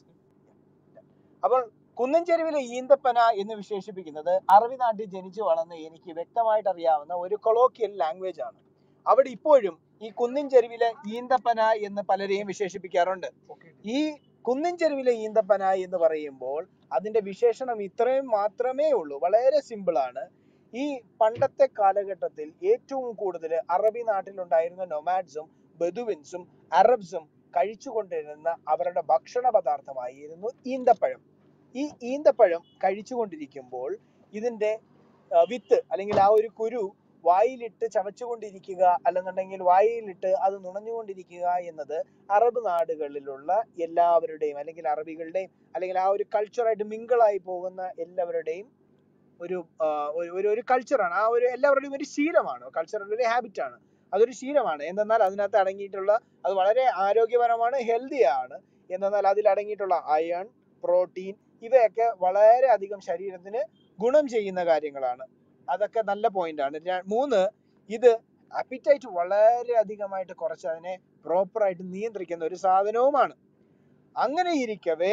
അപ്പോൾ കുന്നിൻ ചെരുവിലെ ഈന്തപ്പന എന്ന് വിശേഷിപ്പിക്കുന്നത് അറബി നാട്ടിൽ ജനിച്ചു വളർന്ന എനിക്ക് വ്യക്തമായിട്ട് അറിയാവുന്ന ഒരു കൊളോക്കിയൽ ലാംഗ്വേജ് ആണ് അവിടെ ഇപ്പോഴും ഈ കുന്നിൻ ചെരുവിലെ ഈന്തപ്പന എന്ന് പലരെയും വിശേഷിപ്പിക്കാറുണ്ട് ഈ കുന്നിൻ ചെരുവിലെ ഈന്തപ്പന എന്ന് പറയുമ്പോൾ അതിന്റെ വിശേഷണം ഇത്രയും മാത്രമേ ഉള്ളൂ വളരെ സിമ്പിൾ ആണ് ഈ പണ്ടത്തെ കാലഘട്ടത്തിൽ ഏറ്റവും കൂടുതൽ അറബി നാട്ടിലുണ്ടായിരുന്ന നൊമാഡ്സും ബദുവിൻസും അറബ്സും കഴിച്ചുകൊണ്ടിരുന്ന അവരുടെ ഭക്ഷണ പദാർത്ഥമായിരുന്നു ഈന്തപ്പഴം ഈ ഈന്തപ്പഴം കഴിച്ചുകൊണ്ടിരിക്കുമ്പോൾ ഇതിന്റെ ആ, വിത്ത് അല്ലെങ്കിൽ ആ ഒരു കുരു വായിലിട്ട് ചവച്ചുകൊണ്ടിരിക്കുക അല്ലെന്നുണ്ടെങ്കിൽ വായിലിട്ട് അത് നുണഞ്ഞുകൊണ്ടിരിക്കുക എന്നത് അറബ് നാടുകളിലുള്ള എല്ലാവരുടെയും അല്ലെങ്കിൽ അറബികളുടെയും അല്ലെങ്കിൽ ആ ഒരു കൾച്ചറായിട്ട് മിങ്കിളായി പോകുന്ന എല്ലാവരുടെയും ഒരു ആ, ഒരു ഒരു ഒരു കൾച്ചറാണ് ആ ഒരു എല്ലാവരുടെയും ഒരു ശീലമാണ് കൾച്ചറൽ ഒരു ഹാബിറ്റ് ആണ് അതൊരു ശീലമാണ് എന്തെന്നാൽ അതിനകത്ത് അടങ്ങിയിട്ടുള്ള അത് വളരെ ആരോഗ്യപരമാണ് ഹെൽത്തി ആണ് എന്തെന്നാൽ അതിൽ അടങ്ങിയിട്ടുള്ള അയൺ പ്രോട്ടീൻ ഇവയൊക്കെ വളരെ അധികം ശരീരത്തിന് ഗുണം ചെയ്യുന്ന കാര്യങ്ങളാണ് അതൊക്കെ നല്ല പോയിന്റ് ആണ് ര- മൂന്ന് ഇത് അപ്പിറ്റൈറ്റ് വളരെ അധികമായിട്ട് കുറച്ച് അതിനെ പ്രോപ്പർ ആയിട്ട് നിയന്ത്രിക്കുന്ന ഒരു സാധനവുമാണ് അങ്ങനെ ഇരിക്കവേ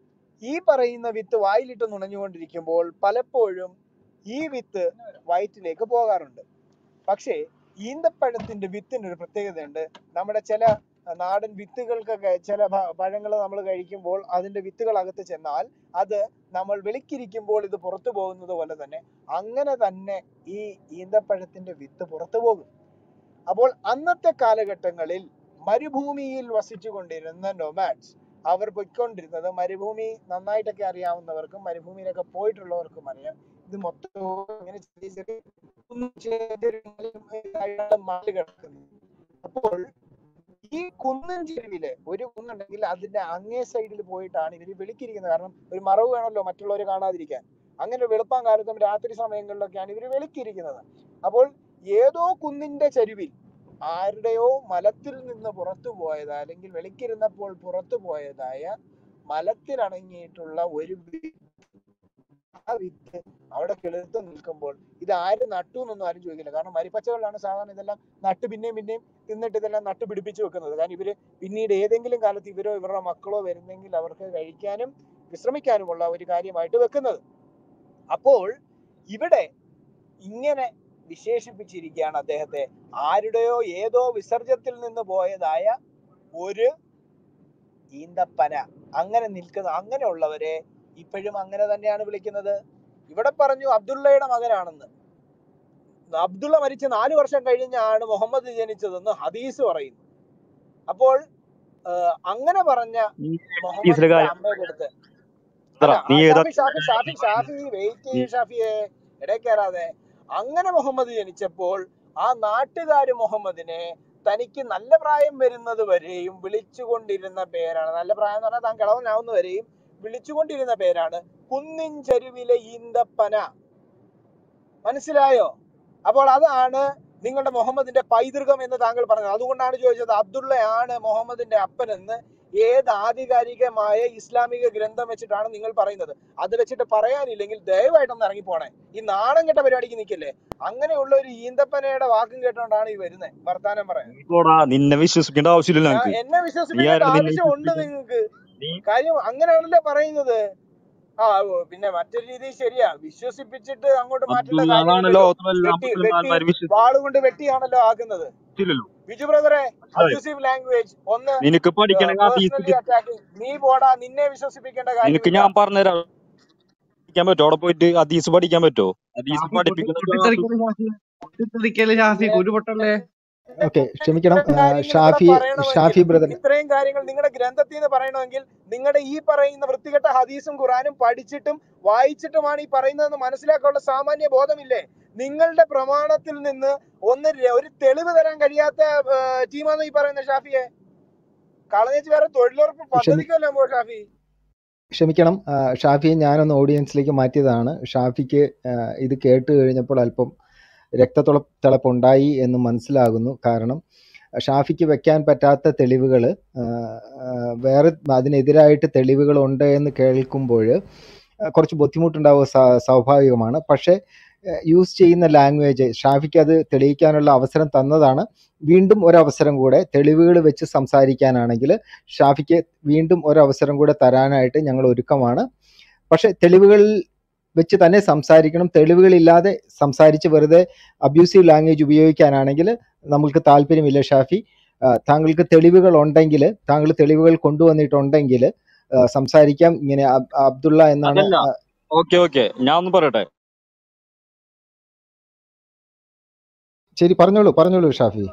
ഈ പറയുന്ന വിത്ത് വായിലിട്ട് നുണഞ്ഞുകൊണ്ടിരിക്കുമ്പോൾ പലപ്പോഴും ഈ വിത്ത് വയറ്റിലേക്ക് പോകാറുണ്ട് പക്ഷേ ഈന്തപ്പഴത്തിന്റെ വിത്തിന് ഒരു പ്രത്യേകതയുണ്ട് നമ്മുടെ ചില നാടൻ വിത്തുകൾക്കൊക്കെ ചില പഴങ്ങൾ നമ്മൾ കഴിക്കുമ്പോൾ അതിന്റെ വിത്തുകൾ അകത്ത് ചെന്നാൽ അത് നമ്മൾ വെളിക്കിരിക്കുമ്പോൾ ഇത് പുറത്തു പോകുന്നത് പോലെ തന്നെ അങ്ങനെ തന്നെ ഈ ഈന്തപ്പഴത്തിന്റെ വിത്ത് പുറത്തു പോകും അപ്പോൾ അന്നത്തെ കാലഘട്ടങ്ങളിൽ മരുഭൂമിയിൽ വസിച്ചു കൊണ്ടിരുന്ന നൊമാഡ്സ് അവർ പൊയ്ക്കൊണ്ടിരുന്നത് മരുഭൂമി നന്നായിട്ടൊക്കെ അറിയാവുന്നവർക്കും മരുഭൂമിയിലൊക്കെ പോയിട്ടുള്ളവർക്കും അറിയാം ഇത് മൊത്തം ഇങ്ങനെ ചെറിയ ചെറിയ കുന്നും ചെരിവുകളും ഇതായിട്ടാണ് മല കിടക്കുന്നത് അപ്പോൾ ഈ കുന്നൻ ചെരുവില് ഒരു കുന്നുണ്ടെങ്കിൽ അതിന്റെ അങ്ങേ സൈഡിൽ പോയിട്ടാണ് ഇവര് വെളുക്കിരിക്കുന്നത് കാരണം ഒരു മറവ് വേണമല്ലോ മറ്റുള്ളവരെ കാണാതിരിക്കാൻ അങ്ങനെ വെളുപ്പാൻ കാലത്തും രാത്രി സമയങ്ങളിലൊക്കെയാണ് ഇവര് വെളുക്കിയിരിക്കുന്നത് അപ്പോൾ ഏതോ കുന്നിന്റെ ചരിവിൽ ആരുടെയോ മലത്തിൽ നിന്ന് പുറത്തു പോയതായ അല്ലെങ്കിൽ വെളുക്കിരുന്നപ്പോൾ പുറത്തു പോയതായ മലത്തിലടങ്ങിയിട്ടുള്ള ഒരു വി- ആ വിത്ത് അവിടെ കിളിർത്ത് നിൽക്കുമ്പോൾ ഇത് ആര് നട്ടു എന്നൊന്നും ആരും ചോദിക്കില്ല കാരണം മരിപ്പച്ചകളിലാണ് സാധാരണ ഇതെല്ലാം നട്ട് പിന്നെയും പിന്നെയും തിന്നിട്ട് ഇതെല്ലാം നട്ട് പിടിപ്പിച്ച് വെക്കുന്നത് കാരണം ഇവര് പിന്നീട് ഏതെങ്കിലും കാലത്ത് ഇവരോ ഇവരുടെ മക്കളോ വരുന്നെങ്കിൽ അവർക്ക് കഴിക്കാനും വിശ്രമിക്കാനുമുള്ള ഒരു കാര്യമായിട്ട് വെക്കുന്നത് അപ്പോൾ ഇവിടെ ഇങ്ങനെ വിശേഷിപ്പിച്ചിരിക്കുകയാണ് അദ്ദേഹത്തെ ആരുടെയോ ഏതോ വിസർജ്യത്തിൽ നിന്ന് പോയതായ ഒരു ഈന്തപ്പന അങ്ങനെ നിൽക്കുന്ന അങ്ങനെയുള്ളവരെ ഇപ്പോഴും അങ്ങനെ തന്നെയാണ് വിളിക്കുന്നത് ഇവിടെ പറഞ്ഞു അബ്ദുള്ളയുടെ മകനാണെന്ന് അബ്ദുള്ള മരിച്ച് നാല് വർഷം കഴിഞ്ഞാണ് മുഹമ്മദ് ജനിച്ചതെന്ന് ഹദീസ് പറയുന്നു അപ്പോൾ ആ, അങ്ങനെ പറഞ്ഞ ഈ ഹദീസിലെ മുഹമ്മദിന്റെ കാര്യം അമ്മയുടെ അടുത്ത് ഇത്ര അല്ല നീ ആ, ഏതാ ഷാഫി ഷാഫി ഷാഫി ഷാഫി വെയിറ്റ് നീ ചെയ്യ് ഷാഫിയെ ഇടയിൽ കയറാതെ അങ്ങനെ മുഹമ്മദ് ജനിച്ചപ്പോൾ ആ നാട്ടുകാര് മുഹമ്മദിനെ തനിക്ക് നല്ല പ്രായം വരുന്നത് വരെയും വിളിച്ചുകൊണ്ടിരുന്ന പേരാണ് നല്ല പ്രായം എന്ന് പറഞ്ഞാൽ താൻ കിളവനാവുന്ന വരെയും വിളിച്ചുകൊണ്ടിരുന്ന പേരാണ് കുന്നിൻ ചെരുവിലെ ഈന്തപ്പന മനസ്സിലായോ അപ്പോൾ അതാണ് നിങ്ങളുടെ മുഹമ്മദിന്റെ പൈതൃകം എന്ന് താങ്കൾ പറഞ്ഞത് അതുകൊണ്ടാണ് ചോദിച്ചത് അബ്ദുള്ളയാണ് മുഹമ്മദിന്റെ അപ്പൻ എന്ന് ഏത് ആധികാരികമായ ഇസ്ലാമിക ഗ്രന്ഥം വെച്ചിട്ടാണ് നിങ്ങൾ പറയുന്നത് അത് വെച്ചിട്ട് പറയാനില്ലെങ്കിൽ ദയവായിട്ടൊന്ന് ഇറങ്ങിപ്പോണേ ഈ നാണം കെട്ട പരിപാടിക്ക് നിൽക്കില്ലേ അങ്ങനെയുള്ള ഒരു ഈന്തപ്പനയുടെ വാക്കും കേട്ടോണ്ടാണ് ഈ വരുന്നത് വർത്താനം പറയാൻ പോടാ നിന്നെ വിശ്വസിക്കേണ്ട ആവശ്യമില്ല ഞാൻ ഞങ്ങക്ക് എന്നെ നീ വിശ്വസിപ്പിക്കേണ്ട ആരാ നിന്നെ ആവശ്യമുണ്ട് വിശ്വസിപ്പിക്കാൻ നിങ്ങൾക്ക് നീ കാര്യം അങ്ങനെയാണല്ലോ പറയുന്നത് ആ ഓ, പിന്നെ മറ്റൊരു രീതി ശരിയാ വിശ്വസിപ്പിച്ചിട്ട് അങ്ങോട്ട് മാറ്റേണ്ട അബ്ദുള്ളാണ് കാര്യമില്ലല്ലോ ലോകത്തിലെല്ലാ വെട്ടി വെട്ടി മുസൽമാന്മാർ വിശ്വസിച്ചില്ലല്ലോ വാളുകൊണ്ട് വെട്ടിയാണല്ലോ ആക്കുന്നത് ബിജു ബ്രദറെ അതെ അബ്യൂസീവ് ലാംഗ്വേജ് ഒന്ന് നിനക്ക് പഠിക്കണമെങ്കിൽ ഹദീസ് പേഴ്സണലി അറ്റാക്കിംഗ് നീ പോടാ നിന്നെ വിശ്വസിപ്പിക്കേണ്ട നിനക്ക് കാര്യമില്ല ഞാൻ പറഞ്ഞുതരാം പഠിക്കാൻ പറ്റുമോ അവിടെ പോയിട്ട് ഹദീസ് പഠിക്കാൻ പറ്റുമോ ഹദീസ് ഷാഫി പൊട്ടി പഠിപ്പിക്കുന്ന ക്ലാസ് പൊട്ടിത്തെറിക്കല് ഷാഫി പൊട്ടിത്തെറിക്കല് ഷാഫി ഉരുപൊട്ടല്ലേ ഓക്കെ ക്ഷമിക്കണം ഇത്രയും ആ, കാര്യങ്ങൾ ഇവിടെ ഷാഫി പറയണമെങ്കിൽ ഷാഫി ബ്രദർ ഇത്രയും കാര്യങ്ങൾ നിങ്ങളുടെ ഗ്രന്ഥത്തിൽ നിന്ന് പറയണമെങ്കിൽ നിങ്ങളുടെ ഈ പറയുന്ന വൃത്തികെട്ട ഹദീസും ഖുറാനും പഠിച്ചിട്ടും വായിച്ചിട്ടുമാണ് ഈ പറയുന്നതെന്ന് മനസ്സിലാക്കാനുള്ള സാമാന്യ ബോധമില്ലേ നിങ്ങളുടെ പ്രമാണത്തിൽ നിന്ന് ഒന്ന് ര- ഒരു തെളിവ് തരാൻ കഴിയാത്ത ടീമാന്ന് ഈ പറയുന്ന ഷാഫിയെ കളഞ്ഞേച്ച് വേറെ തൊഴിലുറപ്പ് ക്ഷമി പദ്ധതിക്കല്ലോ പോ ഷാഫി ക്ഷമിക്കണം ആ, ഷാഫിയെ ഞാനൊന്ന് ഓഡിയൻസിലേക്ക് മാറ്റിയതാണ് ഷാഫിക്ക് ആ, ഇത് കേട്ട് കഴിഞ്ഞപ്പോൾ അല്പം രക്തത്തിള തിളപ്പുണ്ടായി എന്ന് മനസ്സിലാകുന്നു കാരണം ഷാഫിക്ക് വെക്കാൻ പറ്റാത്ത തെളിവുകൾ വേറെ അതിനെതിരായിട്ട് തെളിവുകളുണ്ട് എന്ന് കേൾക്കുമ്പോൾ കുറച്ച് ബുദ്ധിമുട്ടുണ്ടാവുക സ്വാ- സ്വാഭാവികമാണ് പക്ഷേ യൂസ് ചെയ്യുന്ന ലാംഗ്വേജ് ഷാഫിക്ക് അത് തെളിയിക്കാനുള്ള അവസരം തന്നതാണ് വീണ്ടും ഒരവസരം കൂടെ തെളിവുകൾ വെച്ച് സംസാരിക്കാനാണെങ്കിൽ ഷാഫിക്ക് വീണ്ടും ഒരവസരം കൂടെ തരാനായിട്ട് ഞങ്ങൾ ഒരുക്കമാണ് പക്ഷെ തെളിവുകൾ വെച്ച് തന്നെ സംസാരിക്കണം തെളിവുകളില്ലാതെ സംസാരിച്ച് വെറുതെ അബ്യൂസീവ് ലാംഗ്വേജ് ഉപയോഗിക്കാനാണെങ്കിൽ നമുക്ക് താല്പര്യമില്ല ഷാഫി ആ, താങ്കൾക്ക് തെളിവുകൾ ഉണ്ടെങ്കിൽ താങ്കൾ തെളിവുകൾ കൊണ്ടുവന്നിട്ടുണ്ടെങ്കിൽ ആ, സംസാരിക്കാം ഇങ്ങനെ അബ്- അബ്ദുള്ള എന്നാണ് അതല്ല ആ, ഓക്കെ ഓക്കെ ഞാൻ ഒന്ന് പറയട്ടെ ശരി പറഞ്ഞോളൂ പറഞ്ഞോളൂ ഷാഫി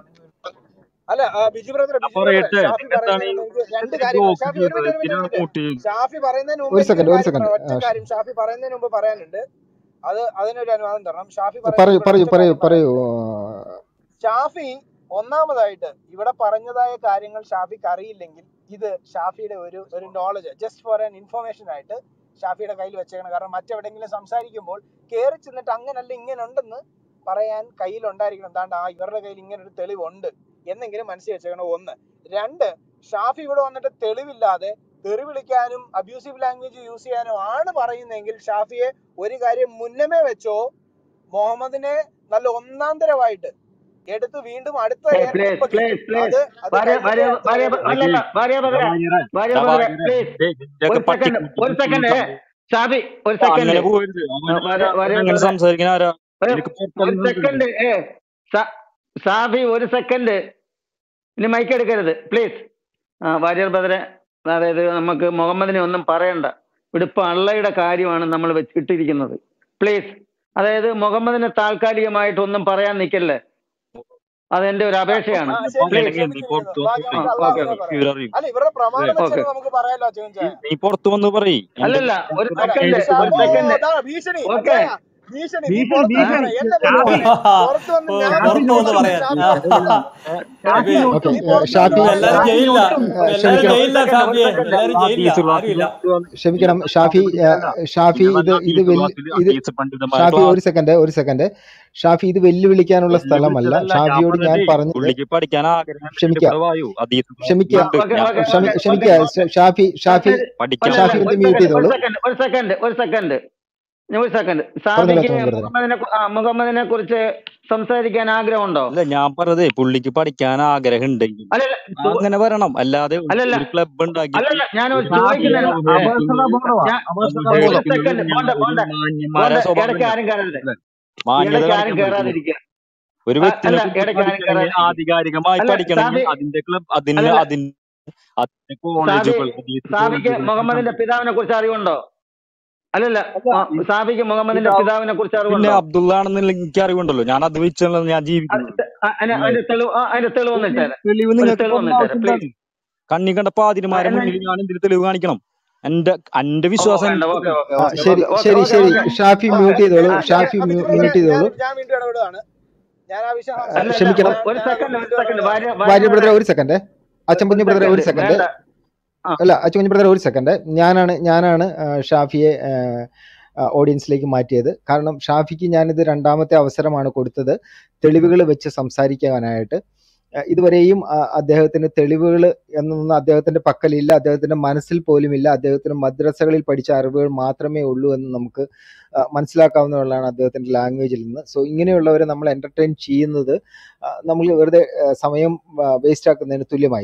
അല്ല ആ, ബിജു ബ്രദറെ ഞാൻ ബിജു ബ്രദറെ പറയട്ടെ ഷാഫി എന്താണ് ഈ പറയുന്നതിന് മുമ്പ് രണ്ട് എന്തിനാ കാര്യങ്ങൾ ബ്ലോക്ക് ഷാഫി ഒരു ചെയ്തത് മിനിറ്റ് ഒരു മിനിറ്റ് എന്തിനാ ഒരു മിനിറ്റ് മ്യൂട്ട് ചെയ്തത് ഷാഫി പറയുന്നതിന് മുമ്പ് ഒരു എനിക്കൊരു സെക്കൻഡ് ഒരു കാര്യം സെക്കൻഡ് പറയാം ഒറ്റ കാര്യം ഷാഫി പറയുന്നതിന് മുമ്പ് പറയാനുണ്ട് അത് അതിനൊരു അനുവാദം തരണം ഷാഫി പറയൂ പറയുന്നതിന് മുമ്പ് പറയൂ ഒറ്റ പറയൂ കാര്യം പറയൂ പറയാനുണ്ട് ഷാഫി ഒന്നാമതായിട്ട് ഇവിടെ പറഞ്ഞതായ കാര്യങ്ങൾ ഷാഫിക്ക് അറിയില്ലെങ്കിൽ ഇത് ഷാഫിയുടെ ഒരു ഒരു knowledge just for an information ആയിട്ട് ഷാഫിയുടെ കയ്യിൽ വെച്ചേക്കണം കാരണം മറ്റെവിടെങ്കിലും സംസാരിക്കുമ്പോൾ കയറി ചെന്നിട്ട് അങ്ങനല്ല ഇങ്ങനെ ഉണ്ടെന്ന് പറയാൻ കയ്യിൽ ഉണ്ടായിരിക്കണം എന്താണ്ട് ആ ഇവരുടെ കയ്യിൽ ഇങ്ങനെ ഒരു തെളിവുണ്ട് എന്നെങ്കിലും മനസ്സിൽ വെച്ചേക്കണം ഒന്ന് രണ്ട് ഷാഫി ഇവിടെ വന്നിട്ട് തെളിവില്ലാതെ തെറി വിളിക്കാനും അബ്യൂസീവ് ലാംഗ്വേജ് യൂസ് ചെയ്യാനും ആണ് പറയുന്നതെങ്കിൽ ഷാഫിയെ ഒരു കാര്യം മുന്നമേ വെച്ചോ മുഹമ്മദിനെ നല്ല ഒന്നാന്തരമായിട്ട് എടുത്ത് വീണ്ടും അടുത്ത പ്ലീസ് എയർലിഫ്റ്റ് പ്ലീസ് പഠിക്കും പ്ലീസ് അത് അത് ഭാര്യ കഴിഞ്ഞിട്ടേ ഭാര്യ അടുത്ത ഭാര്യ കാര്യം അല്ലല്ല ഭാര്യ ബദറെ ഭാര്യ ബദറെ പ്ലീസ് നിന്റെയൊക്കെ ഒരു സെക്കൻഡ് പട്ടിക്കുട്ടി ഒരു സെക്കൻഡ് സംഭവം ഷാബി ഒരു അങ്ങനെ സെക്കൻഡ് പോകരുത് ഭാര്യ ഭാര്യ അങ്ങനെ ബദറെ സംസാരിക്കാൻ ആരാ ഒരു നിനക്ക് ഒരു പുറത്തിറങ്ങി സെക്കൻഡ് ഏ ഷാ- ഷാഫി ഒരു സെക്കൻഡ് ഇനി മൈക്ക് എടുക്കരുത് പ്ലീസ് ആ ഭാര്യ ബദറെ അതായത് നമുക്ക് മുഹമ്മദിനെ ഒന്നും പറയണ്ട ഇവിടെ ഇപ്പൊ അള്ളയുടെ കാര്യമാണ് നമ്മൾ വെച്ചിട്ടിരിക്കുന്നത് പ്ലീസ് അതായത് മുഹമ്മദിനെ താൽക്കാലികമായിട്ട് ഒന്നും പറയാൻ നിൽക്കല്ലേ അതെന്റെ ഒരു അപേക്ഷയാണ് ആ ശരി പ്ലീസ് അങ്ങനെയാണെങ്കിൽ നീ ക്ഷമിച്ചിരിക്കുന്നു പുറത്ത് ബാക്കി വന്ന് ആ നമുക്ക് ഓക്കെ അള്ളാഹുവിനെ പറയാം വിവരറിയും അല്ല ഇവരുടെ പ്രമാണം ഓക്കെ വെച്ചാൽ നമുക്ക് പറയാലോ അച്ഛൻ നീ നീ പുറത്ത് വന്ന് പറയ് എന്റെ അല്ലല്ല ഒരു നിനക്ക് അല്ല സെക്കൻഡ് ഷാ- ഒരു ഓ സെക്കൻഡ് അതാ ഭീഷണി ഓക്കെ അച്ഛാ ഭീഷണി നീ ഭീഷണി പുറത്ത് വന്ന് ഭീഷണി പറ എന്നെ കൊണ്ട് ഷാഫി പറ പുറത്ത് വന്ന് ഓ, ഞാൻ ഷാഫി പുറത്തു വന്ന് വന്ന് ഞൊട്ടും പറയാൻ ഷാഫി ആ, പുറത്ത് ഷാഫി നീ ഓക്കെ ഞൊട്ടും പുറത്ത് വന്ന് ഷാഫി പറ എല്ലാരും ഷാഫി ജയിലില്ല ഞൊട്ടും ആ, എല്ലാരും ക്ഷമിക്കണം ഒരു ജയിലില്ല സെക്കൻഡ് ഒരു ഷാഫിയെ സെക്കൻഡ് എല്ലാരും ജയിലില്ല ഹദീസ് ആരും ക്ലാസ്സിൽ ഇല്ല പുറത്ത് വന്ന് ക്ഷമിക്കണം ഇത് ഷാഫി ഷാഫി ആ, പിടിക്കല്ല ഷാഫി പിന്നെ ഇത് വല്ല ഇത് ഹദീസ് വെല്ലു ക്ലാസ്സിൽ ഇത് ഹദീസ് പണ്ഡിതന്മാരെ ഷാഫി ക്ലാസ് ഒരു സെക്കൻഡ് ഒരു സെക്കൻഡ് ഷാഫി ഇത് വെല്ലുവിളിക്കാനുള്ള സ്ഥലമല്ല വെല്ലുവിളിച്ചതല്ല ഞാൻ ഷാഫിയോട് ഞാൻ പറഞ്ഞതേ പറഞ്ഞത് പുള്ളിക്ക് പഠിക്കാൻ ആഗ്രഹം ക്ഷമിക്കുക ഇവിടെ വായു ഹദീസ് ക്ഷമിക്കുക ക്ലാസ്സിലുണ്ട് ഓക്കെ ഞാൻ ഓക്കെ ക്ഷമി ഓക്കെ ഓക്കെ ക്ഷമിക്കുക ഷ- ഷാഫി ഷാഫി പഠിക്കാൻ ഷാഫി ഒരു ഒന്ന് മ്യൂട്ട് സെക്കൻഡ് ഒരു ചെയ്തോളൂ സെക്കൻഡ് ഒരു സെക്കൻഡ് ഒരു സെക്കൻഡ് ഒരു സെക്കൻഡ് പറഞ്ഞോളൂ സാബിക്ക് അച്ഛൻ ബ്രദറെ മുഹമ്മദിനെ കു- ആ, മുഹമ്മദിനെ കുറിച്ച് സംസാരിക്കാൻ ആഗ്രഹമുണ്ടോ അല്ല ഞാൻ പറഞ്ഞതേ പുള്ളിക്ക് പഠിക്കാൻ ആഗ്രഹം ഉണ്ടെങ്കിൽ അല്ലല്ല ചോ- അങ്ങനെ വരണം അല്ലാതെ അല്ലല്ല ഒരു ക്ലബ് ഉണ്ടാക്കിയിട്ട് അല്ലല്ല ഞാൻ ഒരു ഒരു ഷാഫി ചോദിക്കുന്നതിന് ഹദീസിനെ ഏ, അപകർഷതാ അവഹേളിക്കുന്നത് ബോധവാ ഞാൻ അപകർഷതാ ഒരു ബോധം അവഹേളിക്കുന്നത് സെക്കൻഡ് ഞാൻ പോണ്ട ഒരു പോണ്ട മാന്യന്മാരെ പോണ്ട സ്വഭാവം ഇടയ്ക്ക് ഇല്ല ആരും കയറരുത് അല്ലേ മാന്യത ഇടയ്ക്ക് ആരും കാണിക്കാൻ പഠിക്കണം കയറാതിരിക്കുക ഒരു ആ, വ്യക്തിനെ അല്ല കുറിച്ച് ഇടയ്ക്ക് ആരും പഠിക്കണമെങ്കിൽ കയറാതിരിക്കുക ആധികാരികമായി അല്ല പഠിക്കണമെങ്കിൽ സാബി അതിന്റെ ക്ലബ് അതിന് അല്ലല്ല അതിന് അതിന്റെ സാബി കോളേജുകൾ ഹദീസ് സാബിക്ക് കോളേജുകൾ മുഹമ്മദിന്റെ പിതാവിനെ കുറിച്ച് അറിവുണ്ടോ അല്ലല്ല അല്ല ആ, ഈ സാബിക്ക് മുഹമ്മദിന്റെ പിതാവ് പിതാവിനെ കുറിച്ച് പിന്നെ അറിവുണ്ടോ അബ്ദുള്ള ആണെന്നുള്ള എനിക്ക് അറിവുണ്ടല്ലോ ഞാൻ അത് വെച്ചാണ് ഞാൻ അത് ജീവിക്കുന്നത് ത- ആ, അതിന് അല്ലേ അതിന്റെ തെളിവ് ആ, അതിന്റെ തെളിവ് ഒന്ന് തെളിവ് ഇട്ടേരെ തെളിവ് ഒരു നിങ്ങൾക്ക് തെളിവ് ഒന്ന് തരേണ്ട ഇട്ടേരെ ആവശ്യം പ്ലീസ് എന്താണ് കണ്ണി കണ്ട പാതിരിമാരെ എന്നാ മുന്നിൽ ഞാൻ എന്തിന് തെളിവ് കാണിക്കണം എന്റെ എന്റെ ഓ വിശ്വാസം വേണ്ട എനിക്ക് ഓക്കെ തെളിവ് ഓക്കെ ആ, ഓക്കെ ശരി ഓക്കെ ഓക്കെ ശരി ഓക്കെ ശരി ഓക്കെ ഷാഫി ആ മ്യൂട്ട് ചെയ്തോളൂ ആ ഞാൻ ഷാഫി ആ, ബിജു ബ്രദറെ മ്യൂട്ട് ഞാൻ ചെയ്തോളൂ ഞാൻ വീണ്ടും ഇടപെടുകയാണ് ഞാൻ ആ വിഷയം ആ, അല്ലല്ല സംസാരിച്ചില്ല ക്ഷമിക്കണം ഒരു ഞാൻ ഒരു ഞാൻ അത് സെക്കൻഡ് ഒരു വീണ്ടും സെക്കൻഡ് ഇടപെടുകയാണ് ഭാര്യ ഭാര്യ ഭാര്യ ബ്രദറെ ബദറെ ഒരു സെക്കൻഡ് ഒരു അച്ചമ്പഞ്ഞ ബ്രദറെ ഒരു സെക്കൻഡ് സെക്കൻഡ് വേണ്ട ആ അല്ല അച്ചുകുഞ്ഞ് ബ്രദർ ഒരു സെക്കൻഡ് ഞാനാണ് ഞാനാണ് ആ, ഷാഫിയെ ഓഡിയൻസിലേക്ക് മാറ്റിയത് കാരണം ഷാഫിക്ക് ഞാനിത് രണ്ടാമത്തെ അവസരമാണ് കൊടുത്തത് തെളിവുകൾ വെച്ച് സംസാരിക്കാനായിട്ട് ആ, ഇതുവരെയും ആ, അദ്ദേഹത്തിന് തെളിവുകൾ എന്നൊന്നും അദ്ദേഹത്തിന്റെ പക്കലില്ല അദ്ദേഹത്തിന്റെ മനസ്സിൽ പോലും ഇല്ല അദ്ദേഹത്തിന് മദ്രസകളിൽ പഠിച്ച അറിവുകൾ മാത്രമേ ഉള്ളൂ എന്ന് നമുക്ക് ആ, മനസ്സിലാക്കാവുന്നതാണ് അദ്ദേഹത്തിന്റെ ലാംഗ്വേജിൽ നിന്ന് സോ ഇങ്ങനെയുള്ളവരെ നമ്മൾ എന്റർടൈൻ ചെയ്യുന്നത് ആ, നമ്മൾ വെറുതെ ആ, സമയം വേസ്റ്റ് ആക്കുന്നതിന് തുല്യമായി